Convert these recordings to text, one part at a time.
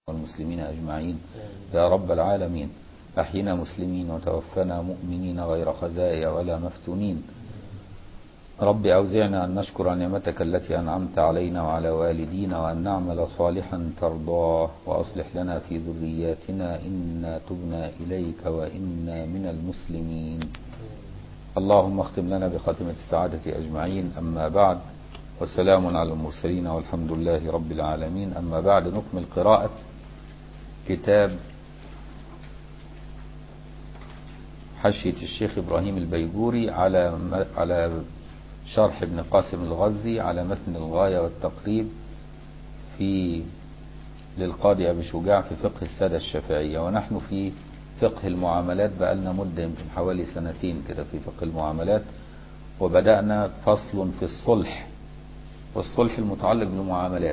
والمسلمين أجمعين يا رب العالمين أحينا مسلمين وتوفنا مؤمنين غير خزايا ولا مفتونين رب أوزعنا أن نشكر نعمتك التي أنعمت علينا وعلى والدينا وأن نعمل صالحا ترضاه وأصلح لنا في ذرياتنا إنا تبنا إليك وإنا من المسلمين اللهم اختم لنا بخاتمة السعادة أجمعين أما بعد والسلام على المرسلين والحمد لله رب العالمين أما بعد نكمل قراءة كتاب حشية الشيخ إبراهيم البيجوري على على شرح ابن قاسم الغزي على متن الغاية والتقريب في للقاضي أبي شجاع في فقه السادة الشافعية ونحن في فقه المعاملات بقالنا مدة يمكن حوالي سنتين كده في فقه المعاملات وبدأنا فصل في الصلح والصلح المتعلق بالمعاملات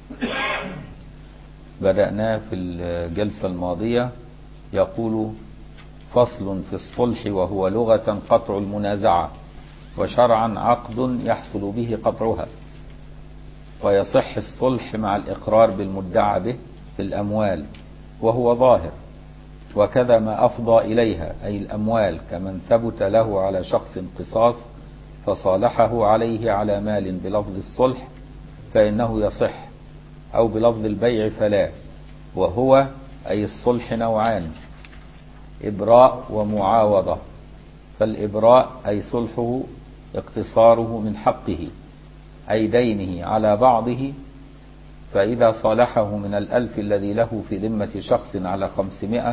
بدأنا في الجلسة الماضية يقول فصل في الصلح وهو لغة قطع المنازعة وشرعا عقد يحصل به قطعها ويصح الصلح مع الإقرار بالمدعى به في الأموال وهو ظاهر وكذا ما أفضى إليها أي الأموال كمن ثبت له على شخص قصاص فصالحه عليه على مال بلفظ الصلح فإنه يصح أو بلفظ البيع فلا وهو أي الصلح نوعان إبراء ومعاوضة فالإبراء أي صلحه اقتصاره من حقه أي دينه على بعضه فإذا صالحه من الألف الذي له في ذمة شخص على خمسمائة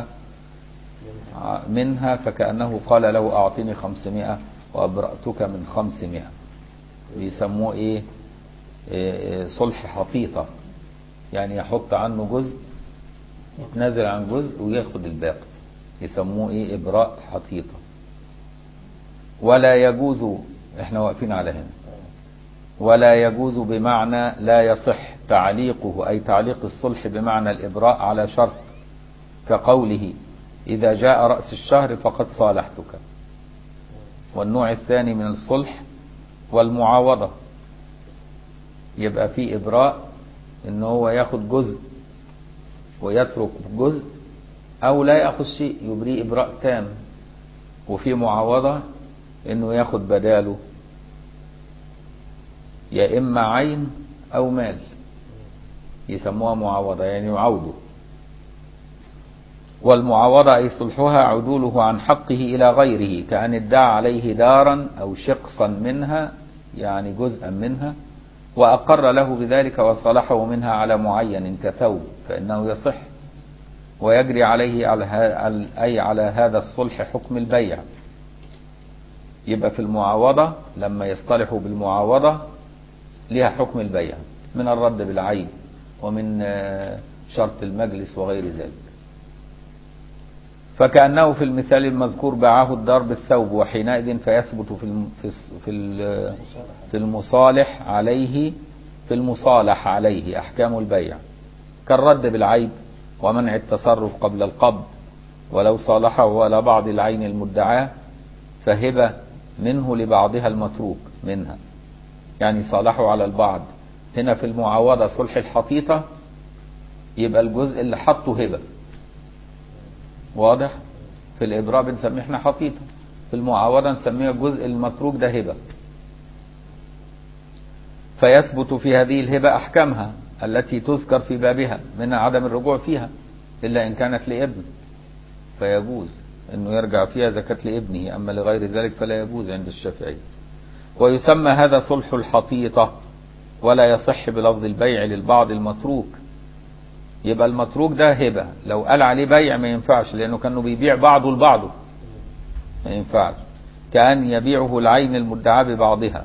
منها فكأنه قال له أعطني خمسمائة وأبرأتك من خمسمائة بيسموه إيه, إيه صلح حطيطة يعني يحط عنه جزء يتنازل عن جزء وياخد الباقي يسموه إيه إبراء حطيطة ولا يجوز احنا واقفين على هنا ولا يجوز بمعنى لا يصح تعليقه أي تعليق الصلح بمعنى الإبراء على شرط كقوله إذا جاء رأس الشهر فقد صالحتك والنوع الثاني من الصلح والمعاوضة يبقى في إبراء إن هو ياخد جزء ويترك جزء أو لا يأخذ شيء يبريه إبراء تام وفي معاوضة إنه ياخد بداله يا إما عين أو مال يسموها معاوضة يعني يعوضه والمعاوضة أي صلحها عدوله عن حقه إلى غيره كأن ادعى عليه دارا أو شقصا منها يعني جزءا منها وأقر له بذلك وصالحه منها على معين كثوب فإنه يصح ويجري عليه على أي على هذا الصلح حكم البيع يبقى في المعاوضة لما يصطلحوا بالمعاوضة لها حكم البيع من الرد بالعين ومن شرط المجلس وغير ذلك فكأنه في المثال المذكور باعه الدار بالثوب وحينئذ فيثبت في في في المصالح عليه في المصالح عليه أحكام البيع كالرد بالعيب ومنع التصرف قبل القبض ولو صالحه على بعض العين المدعاة فهبة منه لبعضها المتروك منها يعني صالحه على البعض هنا في المعاوضة صلح الحطيطة يبقى الجزء اللي حطه هبة واضح في الإبراء بنسميه احنا حطيطة في المعاوضة نسميها الجزء المتروك ده هبة فيثبت في هذه الهبة أحكامها التي تذكر في بابها من عدم الرجوع فيها إلا إن كانت لابن فيجوز أنه يرجع فيها زكاة لابنه أما لغير ذلك فلا يجوز عند الشافعي ويسمى هذا صلح الحطيطة ولا يصح بلفظ البيع للبعض المتروك يبقى المتروك ده هبة لو قال عليه بيع ما ينفعش لأنه كانوا بيبيع بعضه لبعضه ما ينفعش كأن يبيعه العين المدعاة ببعضها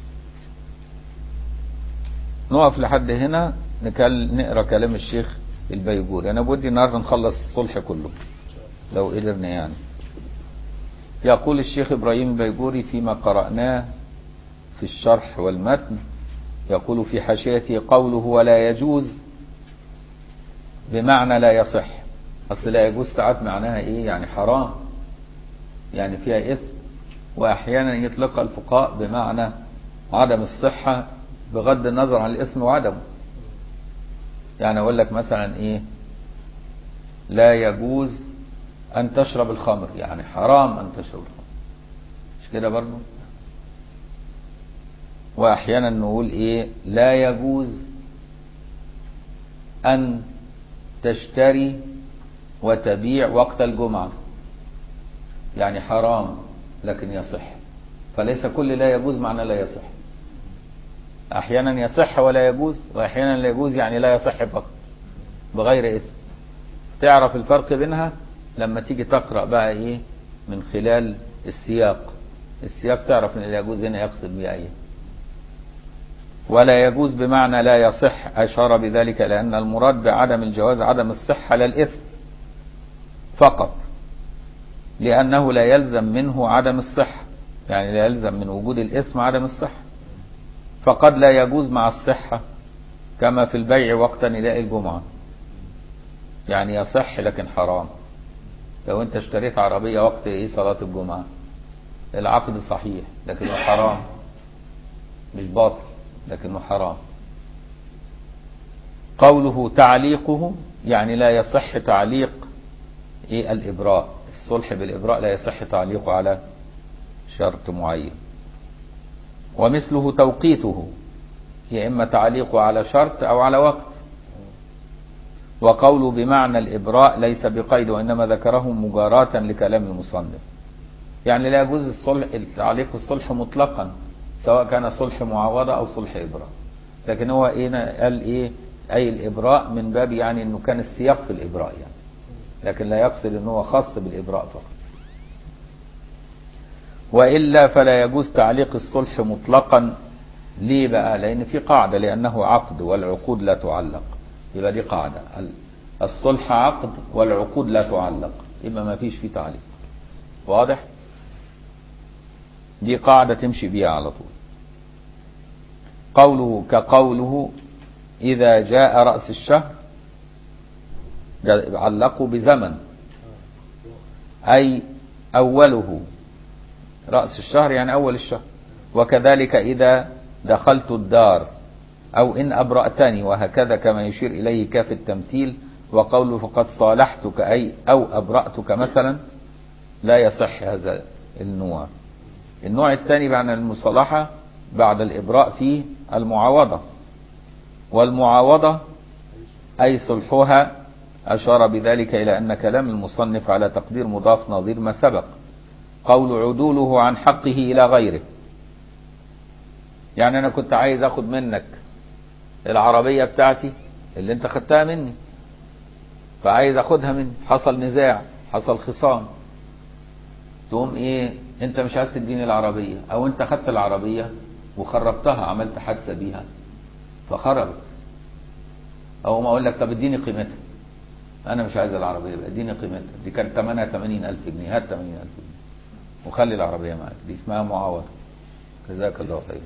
نقف لحد هنا نكل نقرا كلام الشيخ البيجوري انا بدي النهارده نخلص الصلح كله لو قدرنا يعني يقول الشيخ ابراهيم البيجوري فيما قرأناه في الشرح والمتن يقول في حاشيته قوله ولا يجوز بمعنى لا يصح اصل لا يجوز ساعات معناها ايه يعني حرام يعني فيها اثم واحيانا يطلقها الفقهاء بمعنى عدم الصحة بغض النظر عن الاسم وعدمه يعني اقول لك مثلا ايه لا يجوز أن تشرب الخمر يعني حرام أن تشرب الخمر مش كده برضه وأحيانا نقول إيه لا يجوز أن تشتري وتبيع وقت الجمعة يعني حرام لكن يصح فليس كل لا يجوز معنى لا يصح أحيانا يصح ولا يجوز وأحيانا لا يجوز يعني لا يصح فقط بغير اسم تعرف الفرق بينها لما تيجي تقرأ بقى إيه من خلال السياق السياق تعرف ان لا يجوز هنا يقصد بها ايه ولا يجوز بمعنى لا يصح أشار بذلك لأن المراد بعدم الجواز عدم الصحة لا الإثم فقط لأنه لا يلزم منه عدم الصحة يعني لا يلزم من وجود الإثم عدم الصحة فقد لا يجوز مع الصحة كما في البيع وقت نداء الجمعة يعني يصح لكن حرام لو انت اشتريت عربية وقت ايه صلاة الجمعة العقد صحيح لكنه حرام مش باطل لكنه حرام قوله تعليقه يعني لا يصح تعليق ايه الابراء الصلح بالابراء لا يصح تعليقه على شرط معين ومثله توقيته هي اما تعليقه على شرط او على وقت وقوله بمعنى الابراء ليس بقيد وانما ذكره مجاراة لكلام المصنف يعني لا يجوز الصلح تعليق الصلح مطلقا سواء كان صلح معاوضة او صلح ابراء لكن هو هنا قال ايه اي الابراء من باب يعني انه كان السياق في الابراء يعني لكن لا يقصد انه هو خاص بالابراء فقط والا فلا يجوز تعليق الصلح مطلقا ليه بقى لان في قاعده لانه عقد والعقود لا تعلق يبقى دي قاعده الصلح عقد والعقود لا تعلق يبقى ما فيش فيه تعليق واضح دي قاعده تمشي بيها على طول قوله كقوله اذا جاء راس الشهر علقوا بزمن اي اوله رأس الشهر يعني أول الشهر وكذلك إذا دخلت الدار أو إن أبرأتني وهكذا كما يشير إليه كاف التمثيل وقوله فقد صالحتك أي أو أبرأتك مثلا لا يصح هذا النوع النوع الثاني بعد المصالحة بعد الإبراء فيه المعاوضة والمعاوضة أي صلحها أشار بذلك إلى أن كلام المصنف على تقدير مضاف نظير ما سبق قول عدوله عن حقه إلى غيره يعني أنا كنت عايز أخد منك العربية بتاعتي اللي أنت خدتها مني فعايز أخدها مني حصل نزاع حصل خصام تقوم إيه أنت مش عايز تديني العربية أو أنت خدت العربية وخربتها عملت حادثة بيها فخربت أو ما أقول لك طب اديني قيمتها أنا مش عايز العربية بقى اديني قيمتها دي كانت ثمنها 80000 جنيه هات 80000 جنيه وخلي العربية معك دي اسمها معاوضة جزاك الله خير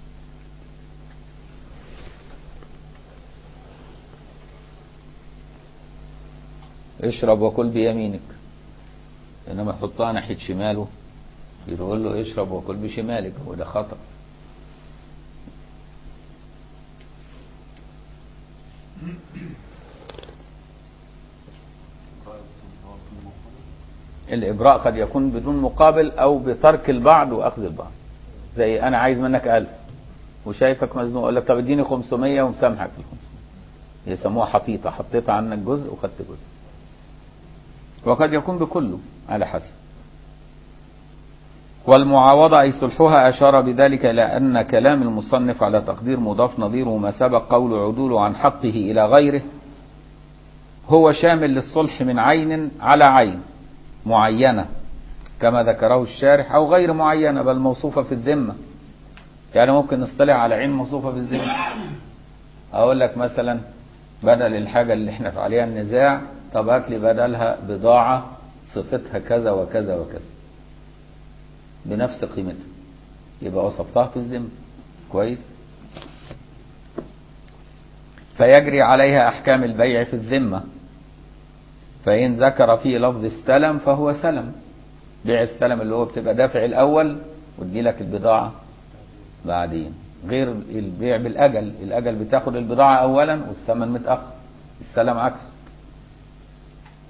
اشرب وكل بيمينك انما يحطها ناحية شماله يقول له اشرب وكل بشمالك وده خطأ الإبراء قد يكون بدون مقابل أو بترك البعض وأخذ البعض زي أنا عايز منك ألف وشايفك مزنوق أقول لك طب اديني 500 ومسامحك في ال 500 يسموها حطيطة حطيت عنك جزء وخدت جزء وقد يكون بكله على حسب والمعاوضة أي صلحها أشار بذلك إلى أن كلام المصنف على تقدير مضاف نظيره ما سبق قول عدوله عن حقه إلى غيره هو شامل للصلح من عين على عين معينة كما ذكره الشارح أو غير معينة بل موصوفة في الذمة يعني ممكن نصطلع على عين موصوفة في الذمة أقول لك مثلا بدل الحاجة اللي احنا في عليها النزاع طب هات لي بدلها بضاعة صفتها كذا وكذا وكذا بنفس قيمتها يبقى وصفتها في الذمة كويس فيجري عليها أحكام البيع في الذمة فإن ذكر فيه لفظ السلم فهو سلم بيع السلم اللي هو بتبقى دافع الأول وادي لك البضاعة بعدين غير البيع بالأجل الأجل بتاخد البضاعة أولا والثمن متأخر السلم عكسه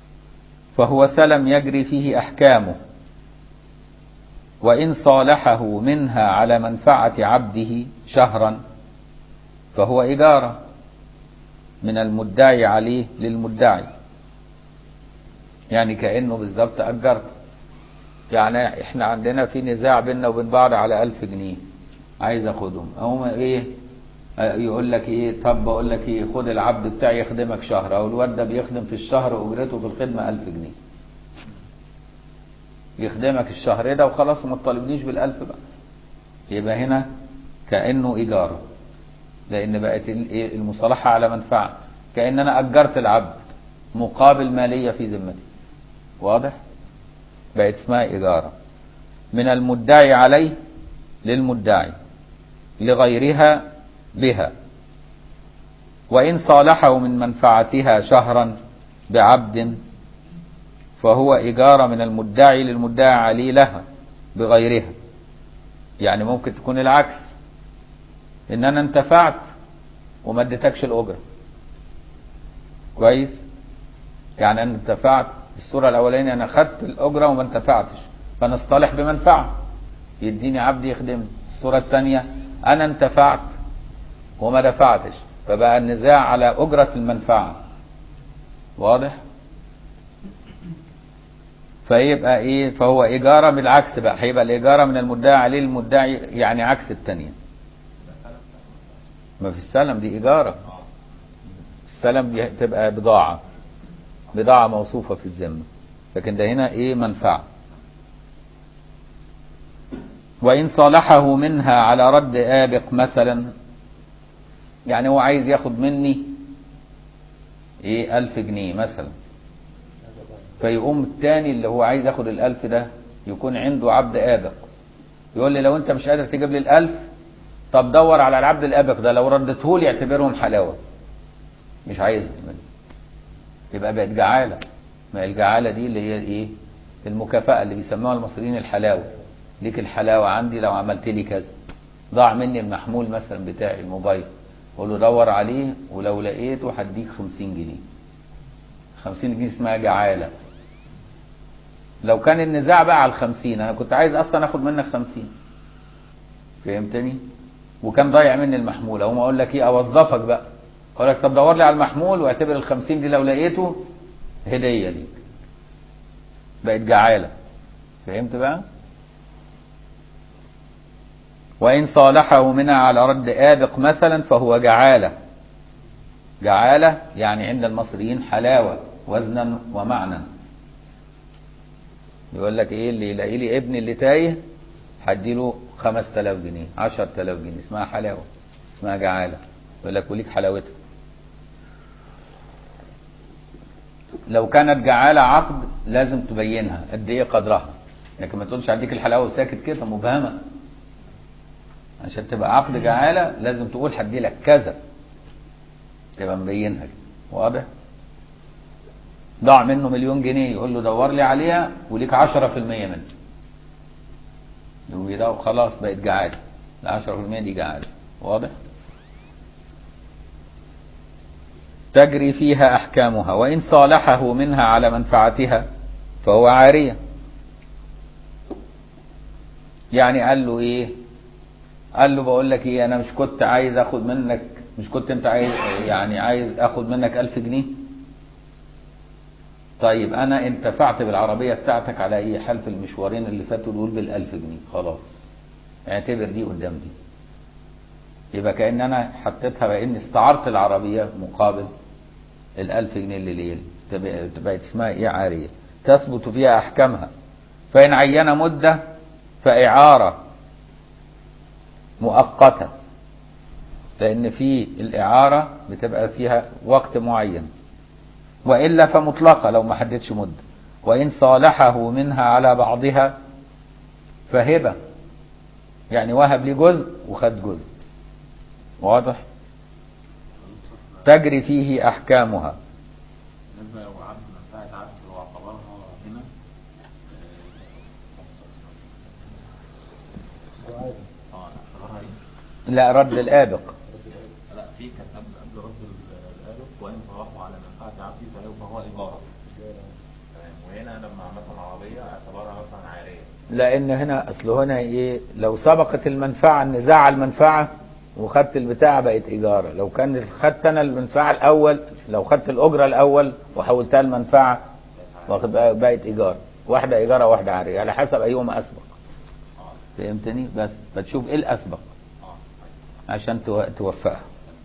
فهو سلم يجري فيه أحكامه وإن صالحه منها على منفعة عبده شهرا فهو إجارة من المدعي عليه للمدعي يعني كأنه بالظبط أجرت يعني احنا عندنا في نزاع بيننا وبين بعض على ألف جنيه عايز اخدهم اقوم ايه يقول لك ايه طب بقول لك ايه خد العبد بتاعي يخدمك شهر او الواد ده بيخدم في الشهر اجرته في الخدمه 1000 جنيه يخدمك الشهر ده وخلاص وما تطالبنيش بالألف بقى يبقى هنا كأنه إيجار لأن بقت المصالحة على منفعة كأن أنا أجرت العبد مقابل مالية في ذمتي واضح؟ بقت اسمها إيجارة من المدعي عليه للمدعي لغيرها بها وإن صالحه من منفعتها شهرا بعبد فهو إجارة من المدعي للمدعي عليه لها بغيرها يعني ممكن تكون العكس إن أنا انتفعت وما اديتكش الأجرة كويس يعني أنا انتفعت الصورة الأولانية أنا خدت الأجرة وما انتفعتش فنصطلح بمنفعة يديني عبد يخدمني الصورة الثانية أنا انتفعت وما دفعتش فبقى النزاع على أجرة المنفعة واضح؟ فيبقى ايه فهو إجارة بالعكس بقى هيبقى الإجارة من المدعي عليه للمدعي يعني عكس الثانية ما في السلم دي إجارة السلم دي تبقى بضاعة بضاعة موصوفة في الذمة لكن ده هنا ايه منفعة وإن صالحه منها على رد آبق مثلا يعني هو عايز ياخد مني ايه ألف جنيه مثلا فيقوم التاني اللي هو عايز ياخد الألف ده يكون عنده عبد آبق يقول لي لو انت مش قادر تجيب لي الألف طب دور على العبد الآبق ده لو ردته لي اعتبرهم حلاوة مش عايزهم مني يبقى بقت جعالة ما الجعالة دي اللي هي ايه المكافأة اللي بيسموها المصريين الحلاوة ليك الحلاوة عندي لو عملت لي كذا ضاع مني المحمول مثلا بتاعي الموبايل قول له دور عليه ولو لقيته هديك 50 جنيه 50 جنيه اسمها جعالة لو كان النزاع بقى على الخمسين انا كنت عايز اصلا اخد منك خمسين فهمتني وكان ضايع مني المحمول اقوم اقول لك ايه اوظفك بقى اقول لك طب دور لي على المحمول واعتبر الخمسين دي لو لقيته هدية ليك بقت جعالة فهمت بقى وإن صالحه منها على رد آبق مثلا فهو جعالة جعالة يعني عند المصريين حلاوة وزنا ومعنى يقول لك ايه اللي يلاقي لي ابني اللي تايه هديله 5000 جنيه 10000 جنيه اسمها حلاوة اسمها جعالة يقول لك وليك حلاوتها لو كانت جعالة عقد لازم تبينها قد ايه قدرها لكن ما تقولش هديك الحلاوة وساكت كده مبهمة عشان تبقى عقد جعالة لازم تقول هدي لك كذا تبقى مبينها كده واضح ضاع منه مليون جنيه يقول له دور لي عليها وليك 10% منها يقول ده وخلاص بقت جعالة ال 10% دي جعالة واضح تجري فيها أحكامها وإن صالحه منها على منفعتها فهو عارية يعني قال له إيه قال له بقول لك إيه أنا مش كنت عايز أخد منك مش كنت أنت عايز يعني عايز أخد منك ألف جنيه طيب أنا انتفعت بالعربية بتاعتك على أي حال في المشوارين اللي فاتوا دول بالألف جنيه خلاص اعتبر دي قدام دي يبقى كأن أنا حطيتها بأني استعرت العربية مقابل الألف جنيه اللي ليه بقت اسمها إيه عارية تثبت فيها أحكامها فإن عين مدة فإعارة مؤقتة لأن في الإعارة بتبقى فيها وقت معين وإلا فمطلقة لو ما حددش مدة وإن صالحه منها على بعضها فهبة يعني وهب لي جزء وخد جزء واضح تجري فيه أحكامها بالنسبة لو عبد منفعة عبد واعتبرها هنا اه اعتبرها ايه؟ لا رد الآبق لا في كان قبل قبل رد ال- الآلف وإن صرفه على منفعة عبدي فهو فهو إيجار تمام وهنا لما مثلا عربيه اعتبرها مثلا عاريه لان هنا اصل هنا ايه لو سبقت المنفعه النزاع على المنفعه وخدت البتاع بقت ايجار لو كان خدت انا المنفعه الاول لو خدت الاجره الاول وحولتها المنفعه واخد بقى- بقت ايجار واحده ايجاره واحده عاريه على حسب ايهما اسبق اه فهمتني بس فتشوف ايه الاسبق اه عشان تو- توفقها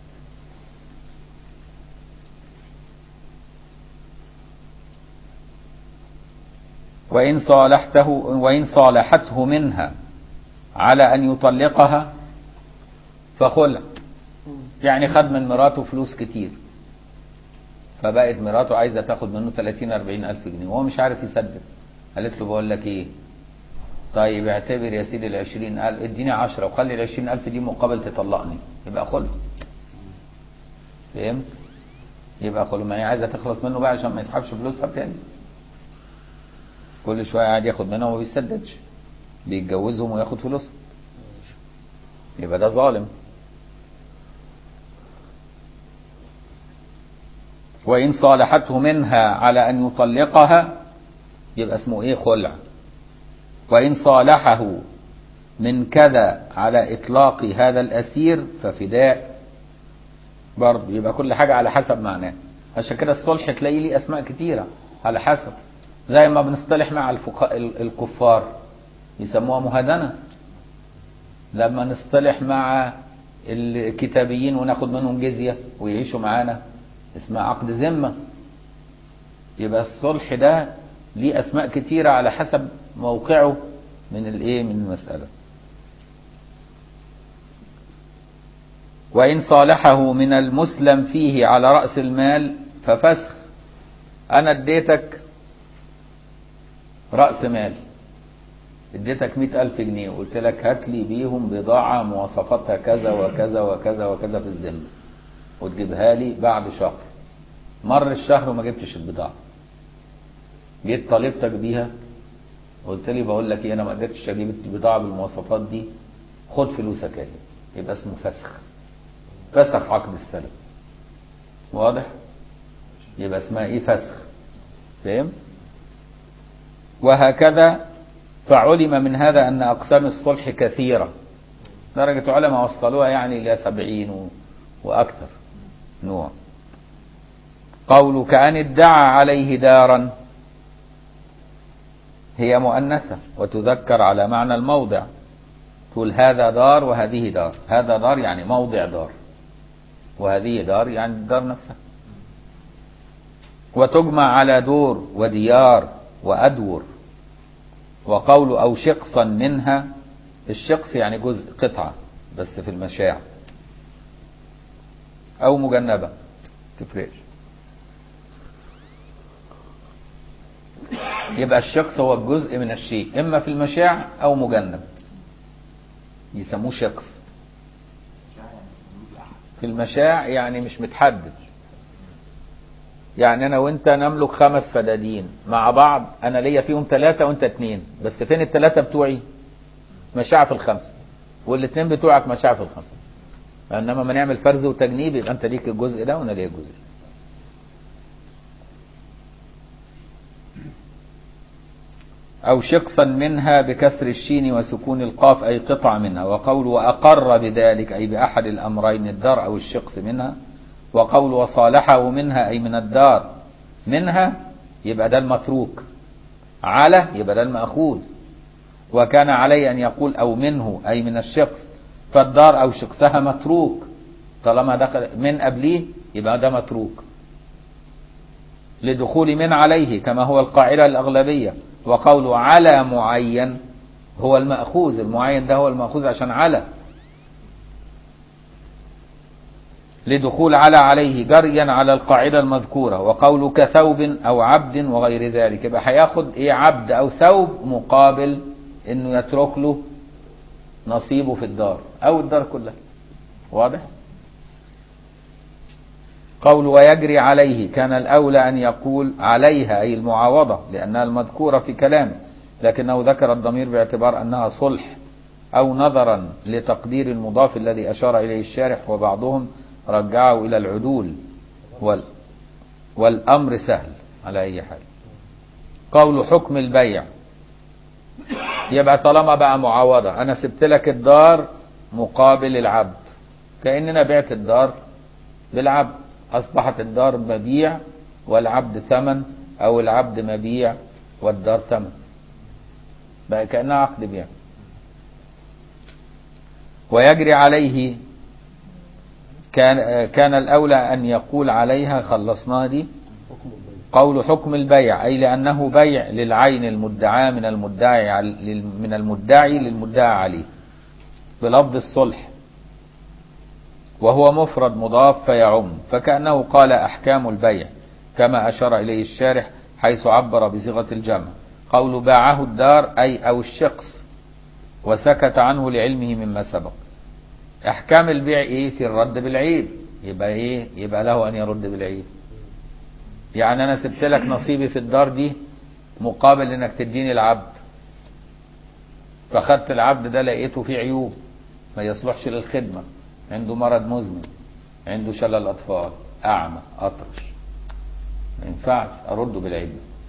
وإن صالحته وإن صالحته منها على أن يطلقها فخلع يعني خد من مراته فلوس كتير فبقت مراته عايزة تاخد منه 30 40 ألف جنيه وهو مش عارف يسدد قالت له بقول لك إيه طيب اعتبر يا سيدي ال 20000 اديني 10 وخلي ال 20000 دي مقابل تطلقني يبقى خلع فهمت؟ يبقى خلع ما هي عايزه تخلص منه بقى عشان ما يسحبش فلوسها تاني كل شويه قاعد ياخد منها وما بيسددش بيتجوزهم وياخد فلوسهم يبقى ده ظالم وإن صالحته منها على أن يطلقها يبقى اسمه إيه خلع وإن صالحه من كذا على إطلاق هذا الأسير ففداء برضه يبقى كل حاجة على حسب معناه عشان كده الصلح تلاقيه ليه أسماء كتيرة على حسب زي ما بنصطلح مع الفقهاء ال- الكفار يسموها مهادنة لما نصطلح مع الكتابيين وناخد منهم جزية ويعيشوا معانا اسمها عقد ذمة يبقى الصلح ده ليه اسماء كتيرة على حسب موقعه من الايه من المسألة وإن صالحه من المسلم فيه على رأس المال ففسخ أنا اديتك رأس مال اديتك مئة ألف جنيه وقلت لك هات لي بيهم بضاعة مواصفاتها كذا وكذا وكذا وكذا في الذمة وتجيبها لي بعد شهر مر الشهر وما جبتش البضاعة جيت طالبتك بيها قلت لي بقول لك ايه انا ما قدرتش اجيب البضاعة بالمواصفات دي خد فلوسك اهي يبقى اسمه فسخ فسخ عقد السلم واضح يبقى اسمها ايه فسخ فهم وهكذا فعلم من هذا ان اقسام الصلح كثيرة درجة علماء وصلوها يعني الى سبعين و... واكثر نوع قول كأن ادعى عليه دارا هي مؤنثة وتذكر على معنى الموضع تقول هذا دار وهذه دار هذا دار يعني موضع دار وهذه دار يعني الدار نفسها وتجمع على دور وديار وأدور وقول أو شقصا منها الشقص يعني جزء قطعة بس في المشاع أو مجنبة تفرقش يبقى الشقص هو الجزء من الشيء إما في المشاع أو مجنب يسموه شقص في المشاع يعني مش متحدد يعني انا وانت نملك خمس فدادين مع بعض انا ليا فيهم ثلاثة وانت اتنين بس فين الثلاثة بتوعي مشاع في الخمسة والاتنين بتوعك مشاع في الخمسة انما ما نعمل فرز وتجنيب يبقى انت ليك الجزء ده وانا ليا الجزء ده أو شقصا منها بكسر الشين وسكون القاف أي قطع منها وقول وأقر بذلك أي بأحد الأمرين الدار أو الشقص منها وقول وصالحه منها أي من الدار منها يبقى ده المتروك على يبقى ده المأخوذ وكان عليه أن يقول أو منه أي من الشخص فالدار أو شخصها متروك طالما دخل من قبليه يبقى ده متروك لدخول من عليه كما هو القاعدة الأغلبية وقول على معين هو المأخوذ المعين ده هو المأخوذ عشان على لدخول على عليه جريا على القاعدة المذكورة وقول كثوب أو عبد وغير ذلك يبقى هياخد إيه عبد أو ثوب مقابل إنه يترك له نصيبه في الدار أو الدار كلها واضح؟ قول ويجري عليه كان الأولى أن يقول عليها أي المعاوضة لأنها المذكورة في كلامه لكنه ذكر الضمير باعتبار أنها صلح أو نظرا لتقدير المضاف الذي أشار إليه الشارح وبعضهم رجعه إلى العدول وال والأمر سهل على أي حال قول حكم البيع يبقى طالما بقى معاوضة أنا سبت لك الدار مقابل العبد كأننا بعت الدار بالعبد أصبحت الدار مبيع والعبد ثمن أو العبد مبيع والدار ثمن بقى كأنها عقد بيع ويجري عليه كان كان الأولى أن يقول عليها خلصناها دي قول حكم البيع أي لأنه بيع للعين المدعاة من المدعي عل- من المدعي للمدعى عليه بلفظ الصلح وهو مفرد مضاف فيعم فكأنه قال أحكام البيع كما أشار إليه الشارح حيث عبر بصيغة الجمع قول باعه الدار أي أو الشخص وسكت عنه لعلمه مما سبق أحكام البيع إيه في الرد بالعيب يبقى إيه يبقى له أن يرد بالعيب يعني أنا سبت لك نصيبي في الدار دي مقابل إنك تديني العبد فخدت العبد ده لقيته فيه عيوب ما يصلحش للخدمة عنده مرض مزمن عنده شلل أطفال أعمى أطرش ما ينفعش أرده بالعيب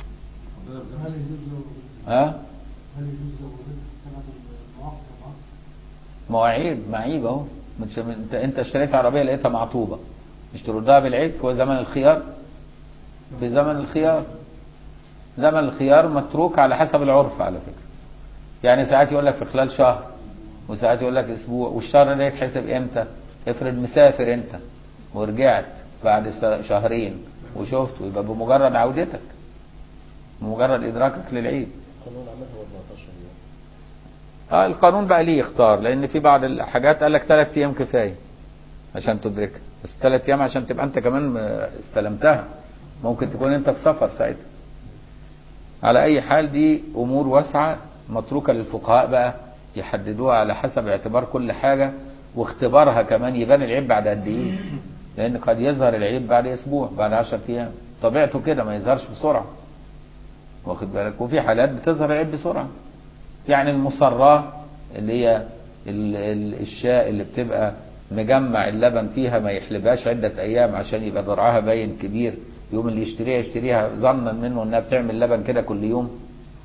هل يجوز له ها هل يجوز له ثلاث المواقف طبعا؟ مواعيد معيب اهو مش- انت انت اشتريت عربيه لقيتها معطوبه مش تردها بالعيب في زمن الخيار في زمن الخيار زمن الخيار متروك على حسب العرف على فكره يعني ساعات يقول لك في خلال شهر وساعات يقول لك اسبوع والشهر ده يتحسب امتى افرض مسافر انت ورجعت بعد س- شهرين وشفت ويبقى بمجرد عودتك بمجرد ادراكك للعيب قانون عملها 14 يوم اه القانون بقى ليه يختار لان في بعض الحاجات قال لك ثلاث ايام كفايه عشان تدركها بس ثلاث ايام عشان تبقى انت كمان آه، استلمتها ممكن تكون انت في سفر ساعتها على اي حال دي امور واسعه متروكه للفقهاء بقى يحددوها على حسب اعتبار كل حاجه واختبارها كمان يبان العيب بعد قد ايه لان قد يظهر العيب بعد اسبوع بعد 10 ايام طبيعته كده ما يظهرش بسرعه واخد بالك وفي حالات بتظهر العيب بسرعه يعني المصراه اللي هي ال- ال- الشاء اللي بتبقى مجمع اللبن فيها ما يحلبهاش عدة أيام عشان يبقى ضرعها باين كبير يوم اللي يشتريها يشتريها ظنا منه إنها بتعمل لبن كده كل يوم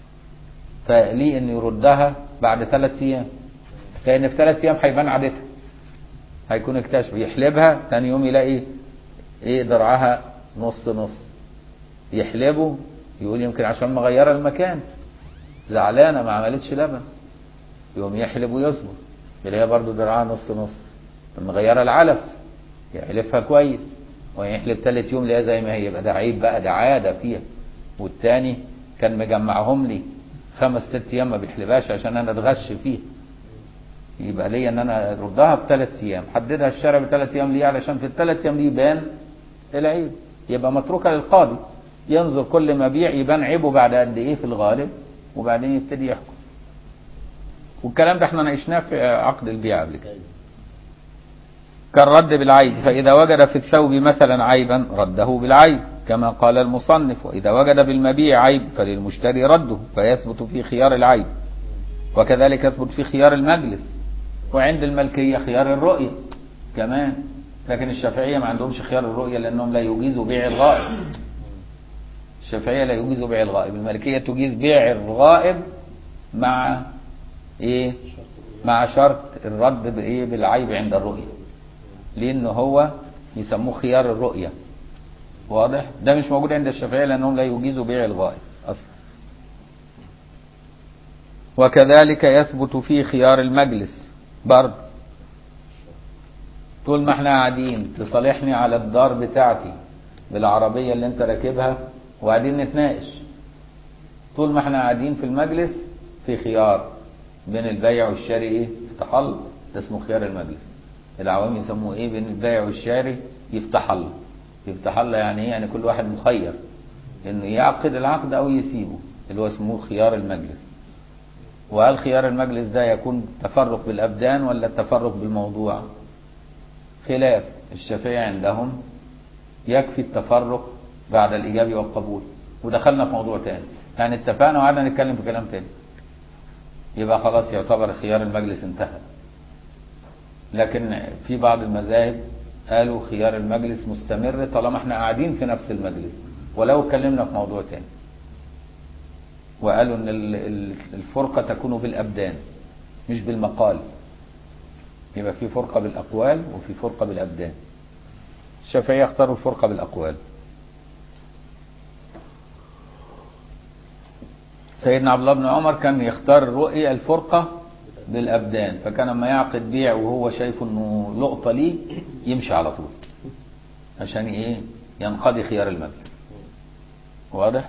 فليه إنه يردها بعد ثلاث أيام لأن في ثلاث أيام هيبان عادتها هيكون اكتشف يحلبها ثاني يوم يلاقي إيه ضرعها نص نص يحلبه يقول يمكن عشان مغيرة المكان زعلانة ما عملتش لبن يقوم يحلب ويصبر يلاقيها برضو درعها نص نص مغيرة العلف يحلفها كويس ويحلب تالت يوم ليها زي ما هي يبقى ده عيب بقى ده عادة فيها والتاني كان مجمعهم لي خمس ست ايام ما بيحلبهاش عشان انا اتغش فيه يبقى ليا ان انا اردها بثلاث ايام حددها الشارع بثلاث ايام ليه علشان في الثلاث ايام دي يبان العيب يبقى متروكه للقاضي ينظر كل مبيع يبان عيبه بعد قد ايه في الغالب وبعدين يبتدي يحكم والكلام ده احنا ناقشناه في عقد البيع قبل كده كالرد بالعيب فإذا وجد في الثوب مثلا عيبا رده بالعيب كما قال المصنف وإذا وجد بالمبيع عيب فللمشتري رده فيثبت في خيار العيب وكذلك يثبت في خيار المجلس وعند الملكية خيار الرؤية كمان لكن الشافعية ما عندهمش خيار الرؤية لأنهم لا يجيزوا بيع الغائب الشافعية لا يجيزوا بيع الغائب الملكية تجيز بيع الغائب مع ايه مع شرط الرد بايه بالعيب عند الرؤية لان هو يسموه خيار الرؤية واضح ده مش موجود عند الشافعية لانهم لا يجيزوا بيع الغائب اصلا وكذلك يثبت في خيار المجلس برضه طول ما احنا قاعدين تصالحني على الدار بتاعتي بالعربية اللي انت راكبها وقاعدين نتناقش طول ما احنا قاعدين في المجلس في خيار بين البيع والشاري ايه يفتح الله ده اسمه خيار المجلس العوام يسموه ايه بين البيع والشاري يفتح الله يفتح الله يعني ايه يعني كل واحد مخير انه يعقد العقد او يسيبه اللي هو اسمه خيار المجلس وهل خيار المجلس ده يكون تفرق بالابدان ولا التفرق بالموضوع خلاف الشافعي عندهم يكفي التفرق بعد الإيجاب والقبول ودخلنا في موضوع تاني يعني اتفقنا وقعدنا نتكلم في كلام تاني يبقى خلاص يعتبر خيار المجلس انتهى لكن في بعض المذاهب قالوا خيار المجلس مستمر طالما احنا قاعدين في نفس المجلس ولو اتكلمنا في موضوع تاني وقالوا ان ال- ال- الفرقة تكون بالابدان مش بالمقال يبقى في فرقة بالاقوال وفي فرقة بالابدان الشافعية اختاروا الفرقة بالاقوال سيدنا عبد الله بن عمر كان يختار الرؤية الفرقة بالابدان فكان لما يعقد بيع وهو شايف انه لقطة ليه يمشي على طول عشان ايه ينقضي خيار المجلس واضح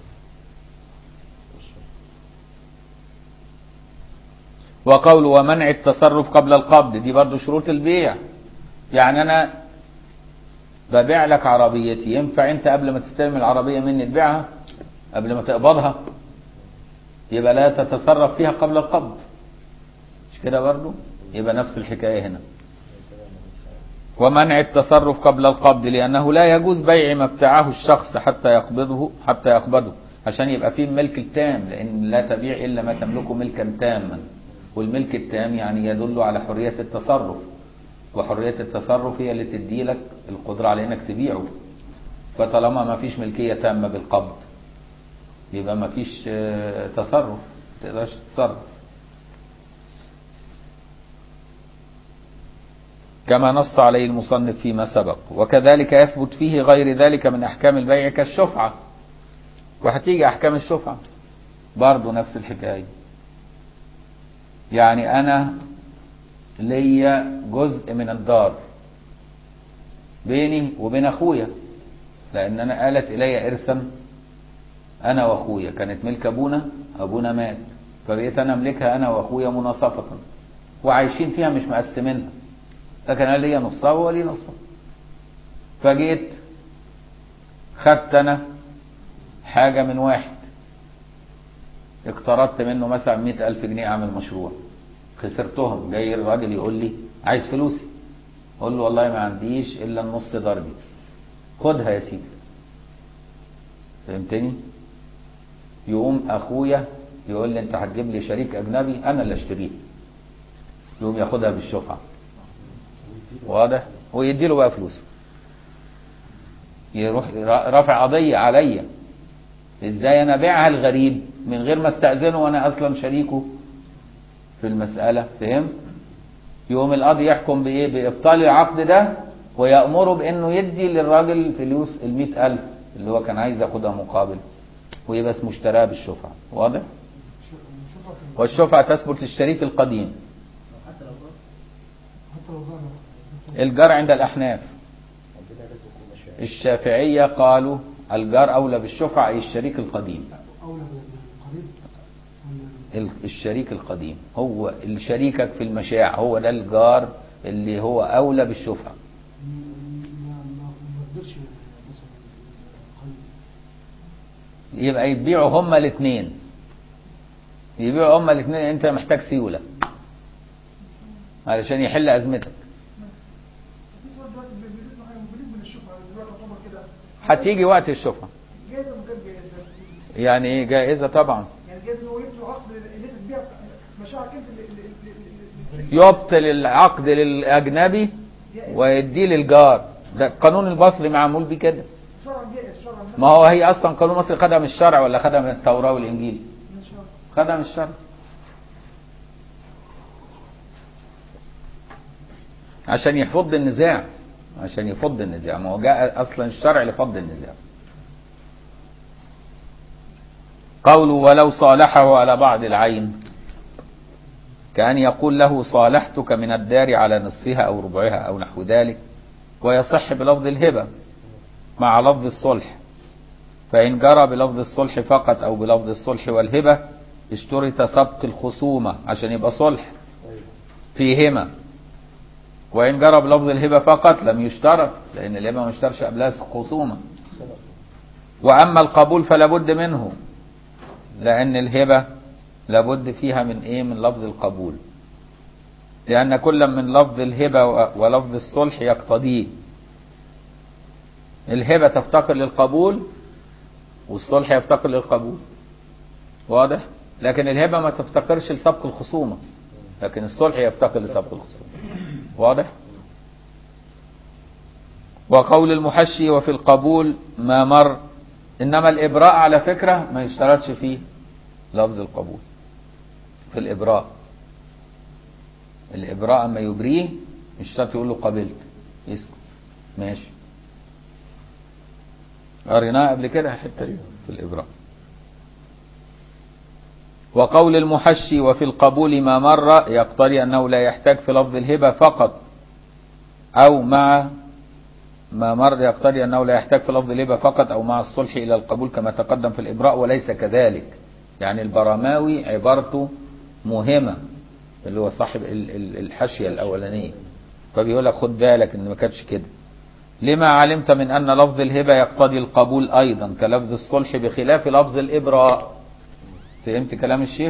وقول ومنع التصرف قبل القبض دي برضو شروط البيع يعني انا ببيع لك عربيتي ينفع انت قبل ما تستلم العربية مني تبيعها قبل ما تقبضها يبقى لا تتصرف فيها قبل القبض مش كده برضو يبقى نفس الحكاية هنا ومنع التصرف قبل القبض لأنه لا يجوز بيع ما ابتاعه الشخص حتى يقبضه حتى يقبضه عشان يبقى فيه الملك التام لأن لا تبيع إلا ما تملكه ملكا تاما والملك التام يعني يدل على حرية التصرف وحرية التصرف هي اللي تدي لك القدرة على انك تبيعه فطالما ما فيش ملكية تامة بالقبض يبقى ما فيش آه، تصرف ما تقدرش تتصرف كما نص عليه المصنف فيما سبق وكذلك يثبت فيه غير ذلك من أحكام البيع كالشفعة وهتيجي أحكام الشفعة برضو نفس الحكاية يعني أنا ليا جزء من الدار بيني وبين أخويا لأن أنا آلت إلي إرثا أنا وأخويا كانت ملك أبونا أبونا مات فبقيت أنا أملكها أنا وأخويا مناصفة وعايشين فيها مش مقسمينها لكن انا ليا نصها وهو ليه نصها فجيت خدت انا حاجة من واحد اقترضت منه مثلا مئة ألف جنيه أعمل مشروع خسرتهم جاي الراجل يقول لي عايز فلوسي أقول له والله ما عنديش إلا النص دار دي خدها يا سيدي فهمتني يقوم أخويا يقول لي أنت هتجيب لي شريك أجنبي أنا اللي أشتريه يقوم ياخدها بالشفعة واضح ويدي له بقى فلوسه يروح رافع قضية عليا ازاي انا بيعها الغريب من غير ما استأذنه وانا اصلا شريكه في المسألة فهم يقوم القاضي يحكم بايه بابطال العقد ده ويأمره بانه يدي للراجل فلوس المئة الف اللي هو كان عايز ياخدها مقابل ويبقى اسمه اشتراها بالشفعة واضح نشوفها في والشفعة تثبت للشريك القديم حتى لو ضرب حتى لو ضعنا الجار عند الأحناف عندنا رزق ومشاعر الشافعية قالوا الجار أولى بالشفعة أي الشريك القديم أولى بالقريب ولا ال- الشريك القديم هو اللي شريكك في المشاع هو ده الجار اللي هو أولى بالشفعة ما ما ما قدرش مثلا القريب يبقى يبيعوا هما الاثنين يبيعوا هما الاثنين انت محتاج سيولة علشان يحل أزمتك في سؤال دلوقتي بيريد حاجه مفيد من الشفعه دلوقتي تعتبر كده هتيجي وقت الشفعة جايزه من غير جايزه يعني ايه جائزة طبعا يعني جايز هو يبطل عقد اللي انت تبيع مشاعرك انت اللي- اللي- اللي- اللي- يبطل العقد للأجنبي ويديه للجار ده القانون المصري معمول بيه كده شرعا جائز شرعا ما هو هي اصلا قانون مصر خدها من الشرع ولا خدها من التوراة والانجيل من شرعا خدها من الشرع عشان يفض النزاع عشان يفض النزاع ما هو جاء اصلا الشرع لفض النزاع قوله ولو صالحه على بعض العين كأن يقول له صالحتك من الدار على نصفها أو ربعها أو نحو ذلك ويصح بلفظ الهبة مع لفظ الصلح فإن جرى بلفظ الصلح فقط أو بلفظ الصلح والهبة اشترط سبق الخصومة عشان يبقى صلح فيهما وإن جرى بلفظ الهبة فقط لم يشترط لأن الهبة ما اشترش قبلها خصومة وأما القبول فلا بد منه لأن الهبة لابد فيها من إيه من لفظ القبول لأن كل من لفظ الهبة و- ولفظ الصلح يقتضيه الهبة تفتقر للقبول والصلح يفتقر للقبول واضح لكن الهبة ما تفتقرش لسبق الخصومة لكن الصلح يفتقر لسبق الخصومة واضح وقول المحشي وفي القبول ما مر إنما الإبراء على فكرة ما يشترطش فيه لفظ القبول في الإبراء الإبراء أما يبريه مش شرط يقول له قبلت يسكت ماشي قريناها قبل كده الحته دي في الإبراء وقول المحشي وفي القبول ما مر يقتضي أنه لا يحتاج في لفظ الهبة فقط أو مع ما مر يقتضي أنه لا يحتاج في لفظ الهبة فقط أو مع الصلح إلى القبول كما تقدم في الإبراء وليس كذلك يعني البرماوي عبارته مهمة اللي هو صاحب ال- ال- الحاشية الأولانية فبيقول لك خد بالك إن ما كانتش كده لما علمت من أن لفظ الهبة يقتضي القبول أيضا كلفظ الصلح بخلاف لفظ الإبراء فهمت كلام الشيخ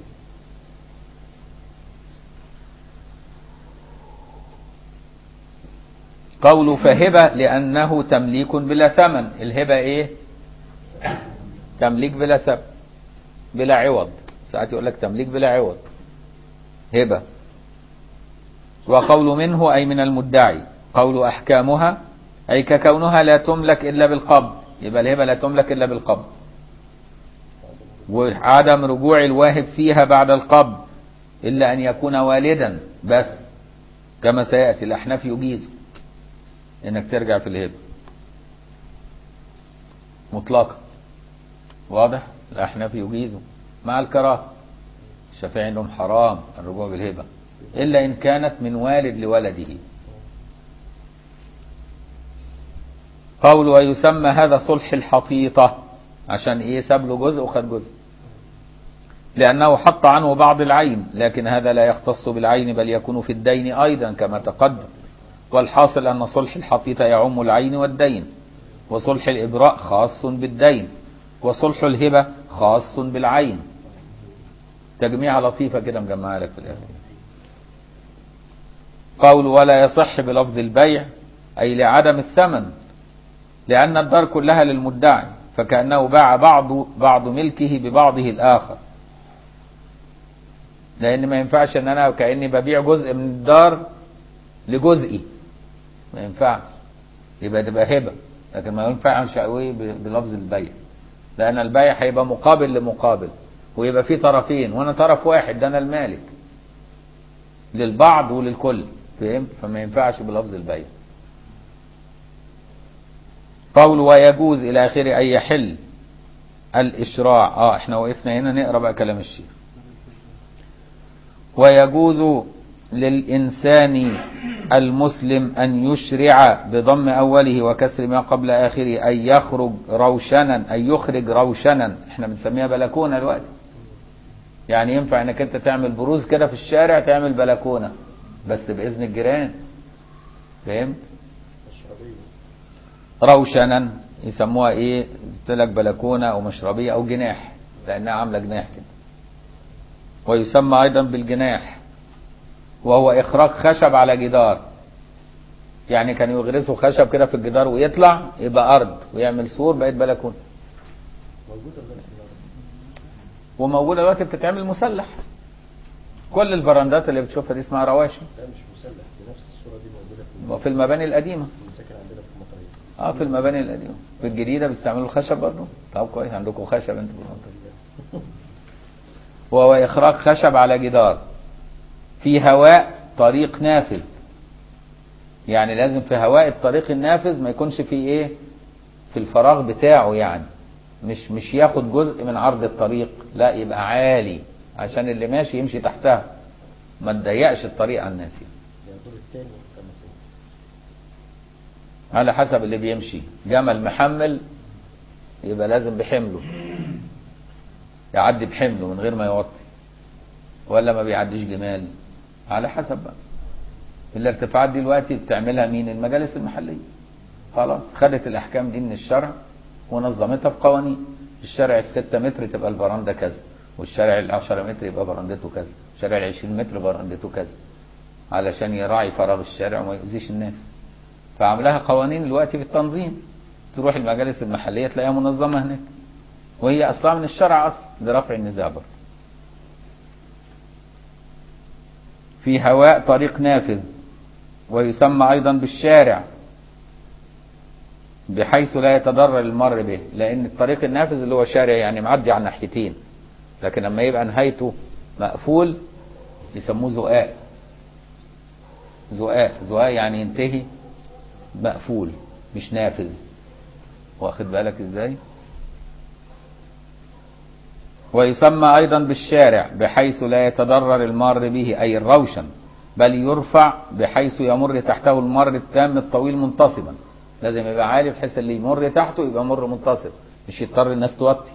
قوله فهبة لأنه تمليك بلا ثمن الهبة إيه تمليك بلا ثمن بلا عوض ساعات يقول لك تمليك بلا عوض هبة وقول منه أي من المدعي قول أحكامها أي ككونها لا تملك إلا بالقبض يبقى الهبة لا تملك إلا بالقبض وعدم رجوع الواهب فيها بعد القبض إلا أن يكون والدا بس كما سيأتي الأحناف يجيزه إنك ترجع في الهبة مطلقا واضح الأحناف يجيزه مع الكراهة الشافعي عندهم حرام الرجوع بالهبة إلا إن كانت من والد لولده قول ويسمى هذا صلح الحطيطة عشان إيه ساب له جزء وخد جزء لأنه حط عنه بعض العين لكن هذا لا يختص بالعين بل يكون في الدين أيضا كما تقدم والحاصل أن صلح الحطيطة يعم العين والدين وصلح الإبراء خاص بالدين وصلح الهبة خاص بالعين تجميعة لطيفة كده مجمعها لك في الآخر قول ولا يصح بلفظ البيع أي لعدم الثمن لأن الدار كلها للمدعي فكأنه باع بعض بعض ملكه ببعضه الآخر لأن ما ينفعش أن أنا كأني ببيع جزء من الدار لجزئي ما ينفعش يبقى تبقى هبة لكن ما ينفعش قوي بلفظ البيع لأن البيع هيبقى مقابل لمقابل ويبقى فيه طرفين وأنا طرف واحد ده أنا المالك للبعض وللكل فهمت فما ينفعش بلفظ البيع قول ويجوز إلى آخره أن يحل الإشراع آه إحنا وقفنا هنا نقرأ بقى كلام الشيخ ويجوز للإنسان المسلم أن يشرع بضم أوله وكسر ما قبل آخره أن يخرج روشنا أن يخرج روشنا إحنا بنسميها بلكونة دلوقتي يعني ينفع انك انت تعمل بروز كده في الشارع تعمل بلكونة بس بإذن الجيران فهمت روشنا يسموها ايه قلت لك بلكونة او مشربية او جناح لانها عاملة جناح كده ويسمى ايضا بالجناح وهو اخراج خشب على جدار يعني كانوا يغرسوا خشب كده في الجدار ويطلع يبقى ارض ويعمل سور بقت بلكونه موجودة دلوقتي في الأرض. وموجوده دلوقتي بتتعمل مسلح كل البراندات اللي بتشوفها دي اسمها رواشي لا مش مسلح بنفس الصورة دي موجودة في في المباني القديمه المساكن عندنا في المطرية اه في المباني القديمه في الجديده بيستعملوا الخشب برضه طب كويس عندكم خشب انتوا في المنطقه وهو اخراج خشب على جدار في هواء طريق نافذ يعني لازم في هواء الطريق النافذ ما يكونش فيه ايه في الفراغ بتاعه يعني مش مش ياخد جزء من عرض الطريق لا يبقى عالي عشان اللي ماشي يمشي تحتها ما تضيقش الطريق على الناس يعني. يعني الدور الثاني كما فوق على حسب اللي بيمشي جمل محمل يبقى لازم بحمله يعدي بحمله من غير ما يوطي ولا ما بيعديش جمال على حسب بقى الارتفاعات دي دلوقتي بتعملها مين المجالس المحلية خلاص خدت الأحكام دي من الشرع ونظمتها في قوانين الشارع الستة متر تبقى البرندة كذا والشارع العشرة متر يبقى برندته كذا الشارع العشرين متر برندته كذا علشان يراعي فراغ الشارع وما يؤذيش الناس فعملها قوانين دلوقتي في التنظيم تروح المجالس المحلية تلاقيها منظمة هناك وهي أصلا من الشرع أصلا لرفع النزاع برضه في هواء طريق نافذ ويسمى أيضا بالشارع بحيث لا يتضرر المر به لأن الطريق النافذ اللي هو شارع يعني معدي على ناحيتين لكن لما يبقى نهايته مقفول يسموه زقاق زقاق زقاق يعني ينتهي مقفول مش نافذ واخد بالك ازاي ويسمى ايضا بالشارع بحيث لا يتضرر المار به اي الروشن بل يرفع بحيث يمر تحته المر التام الطويل منتصبا لازم يبقى عالي بحيث اللي يمر تحته يبقى مر منتصب مش يضطر الناس توطي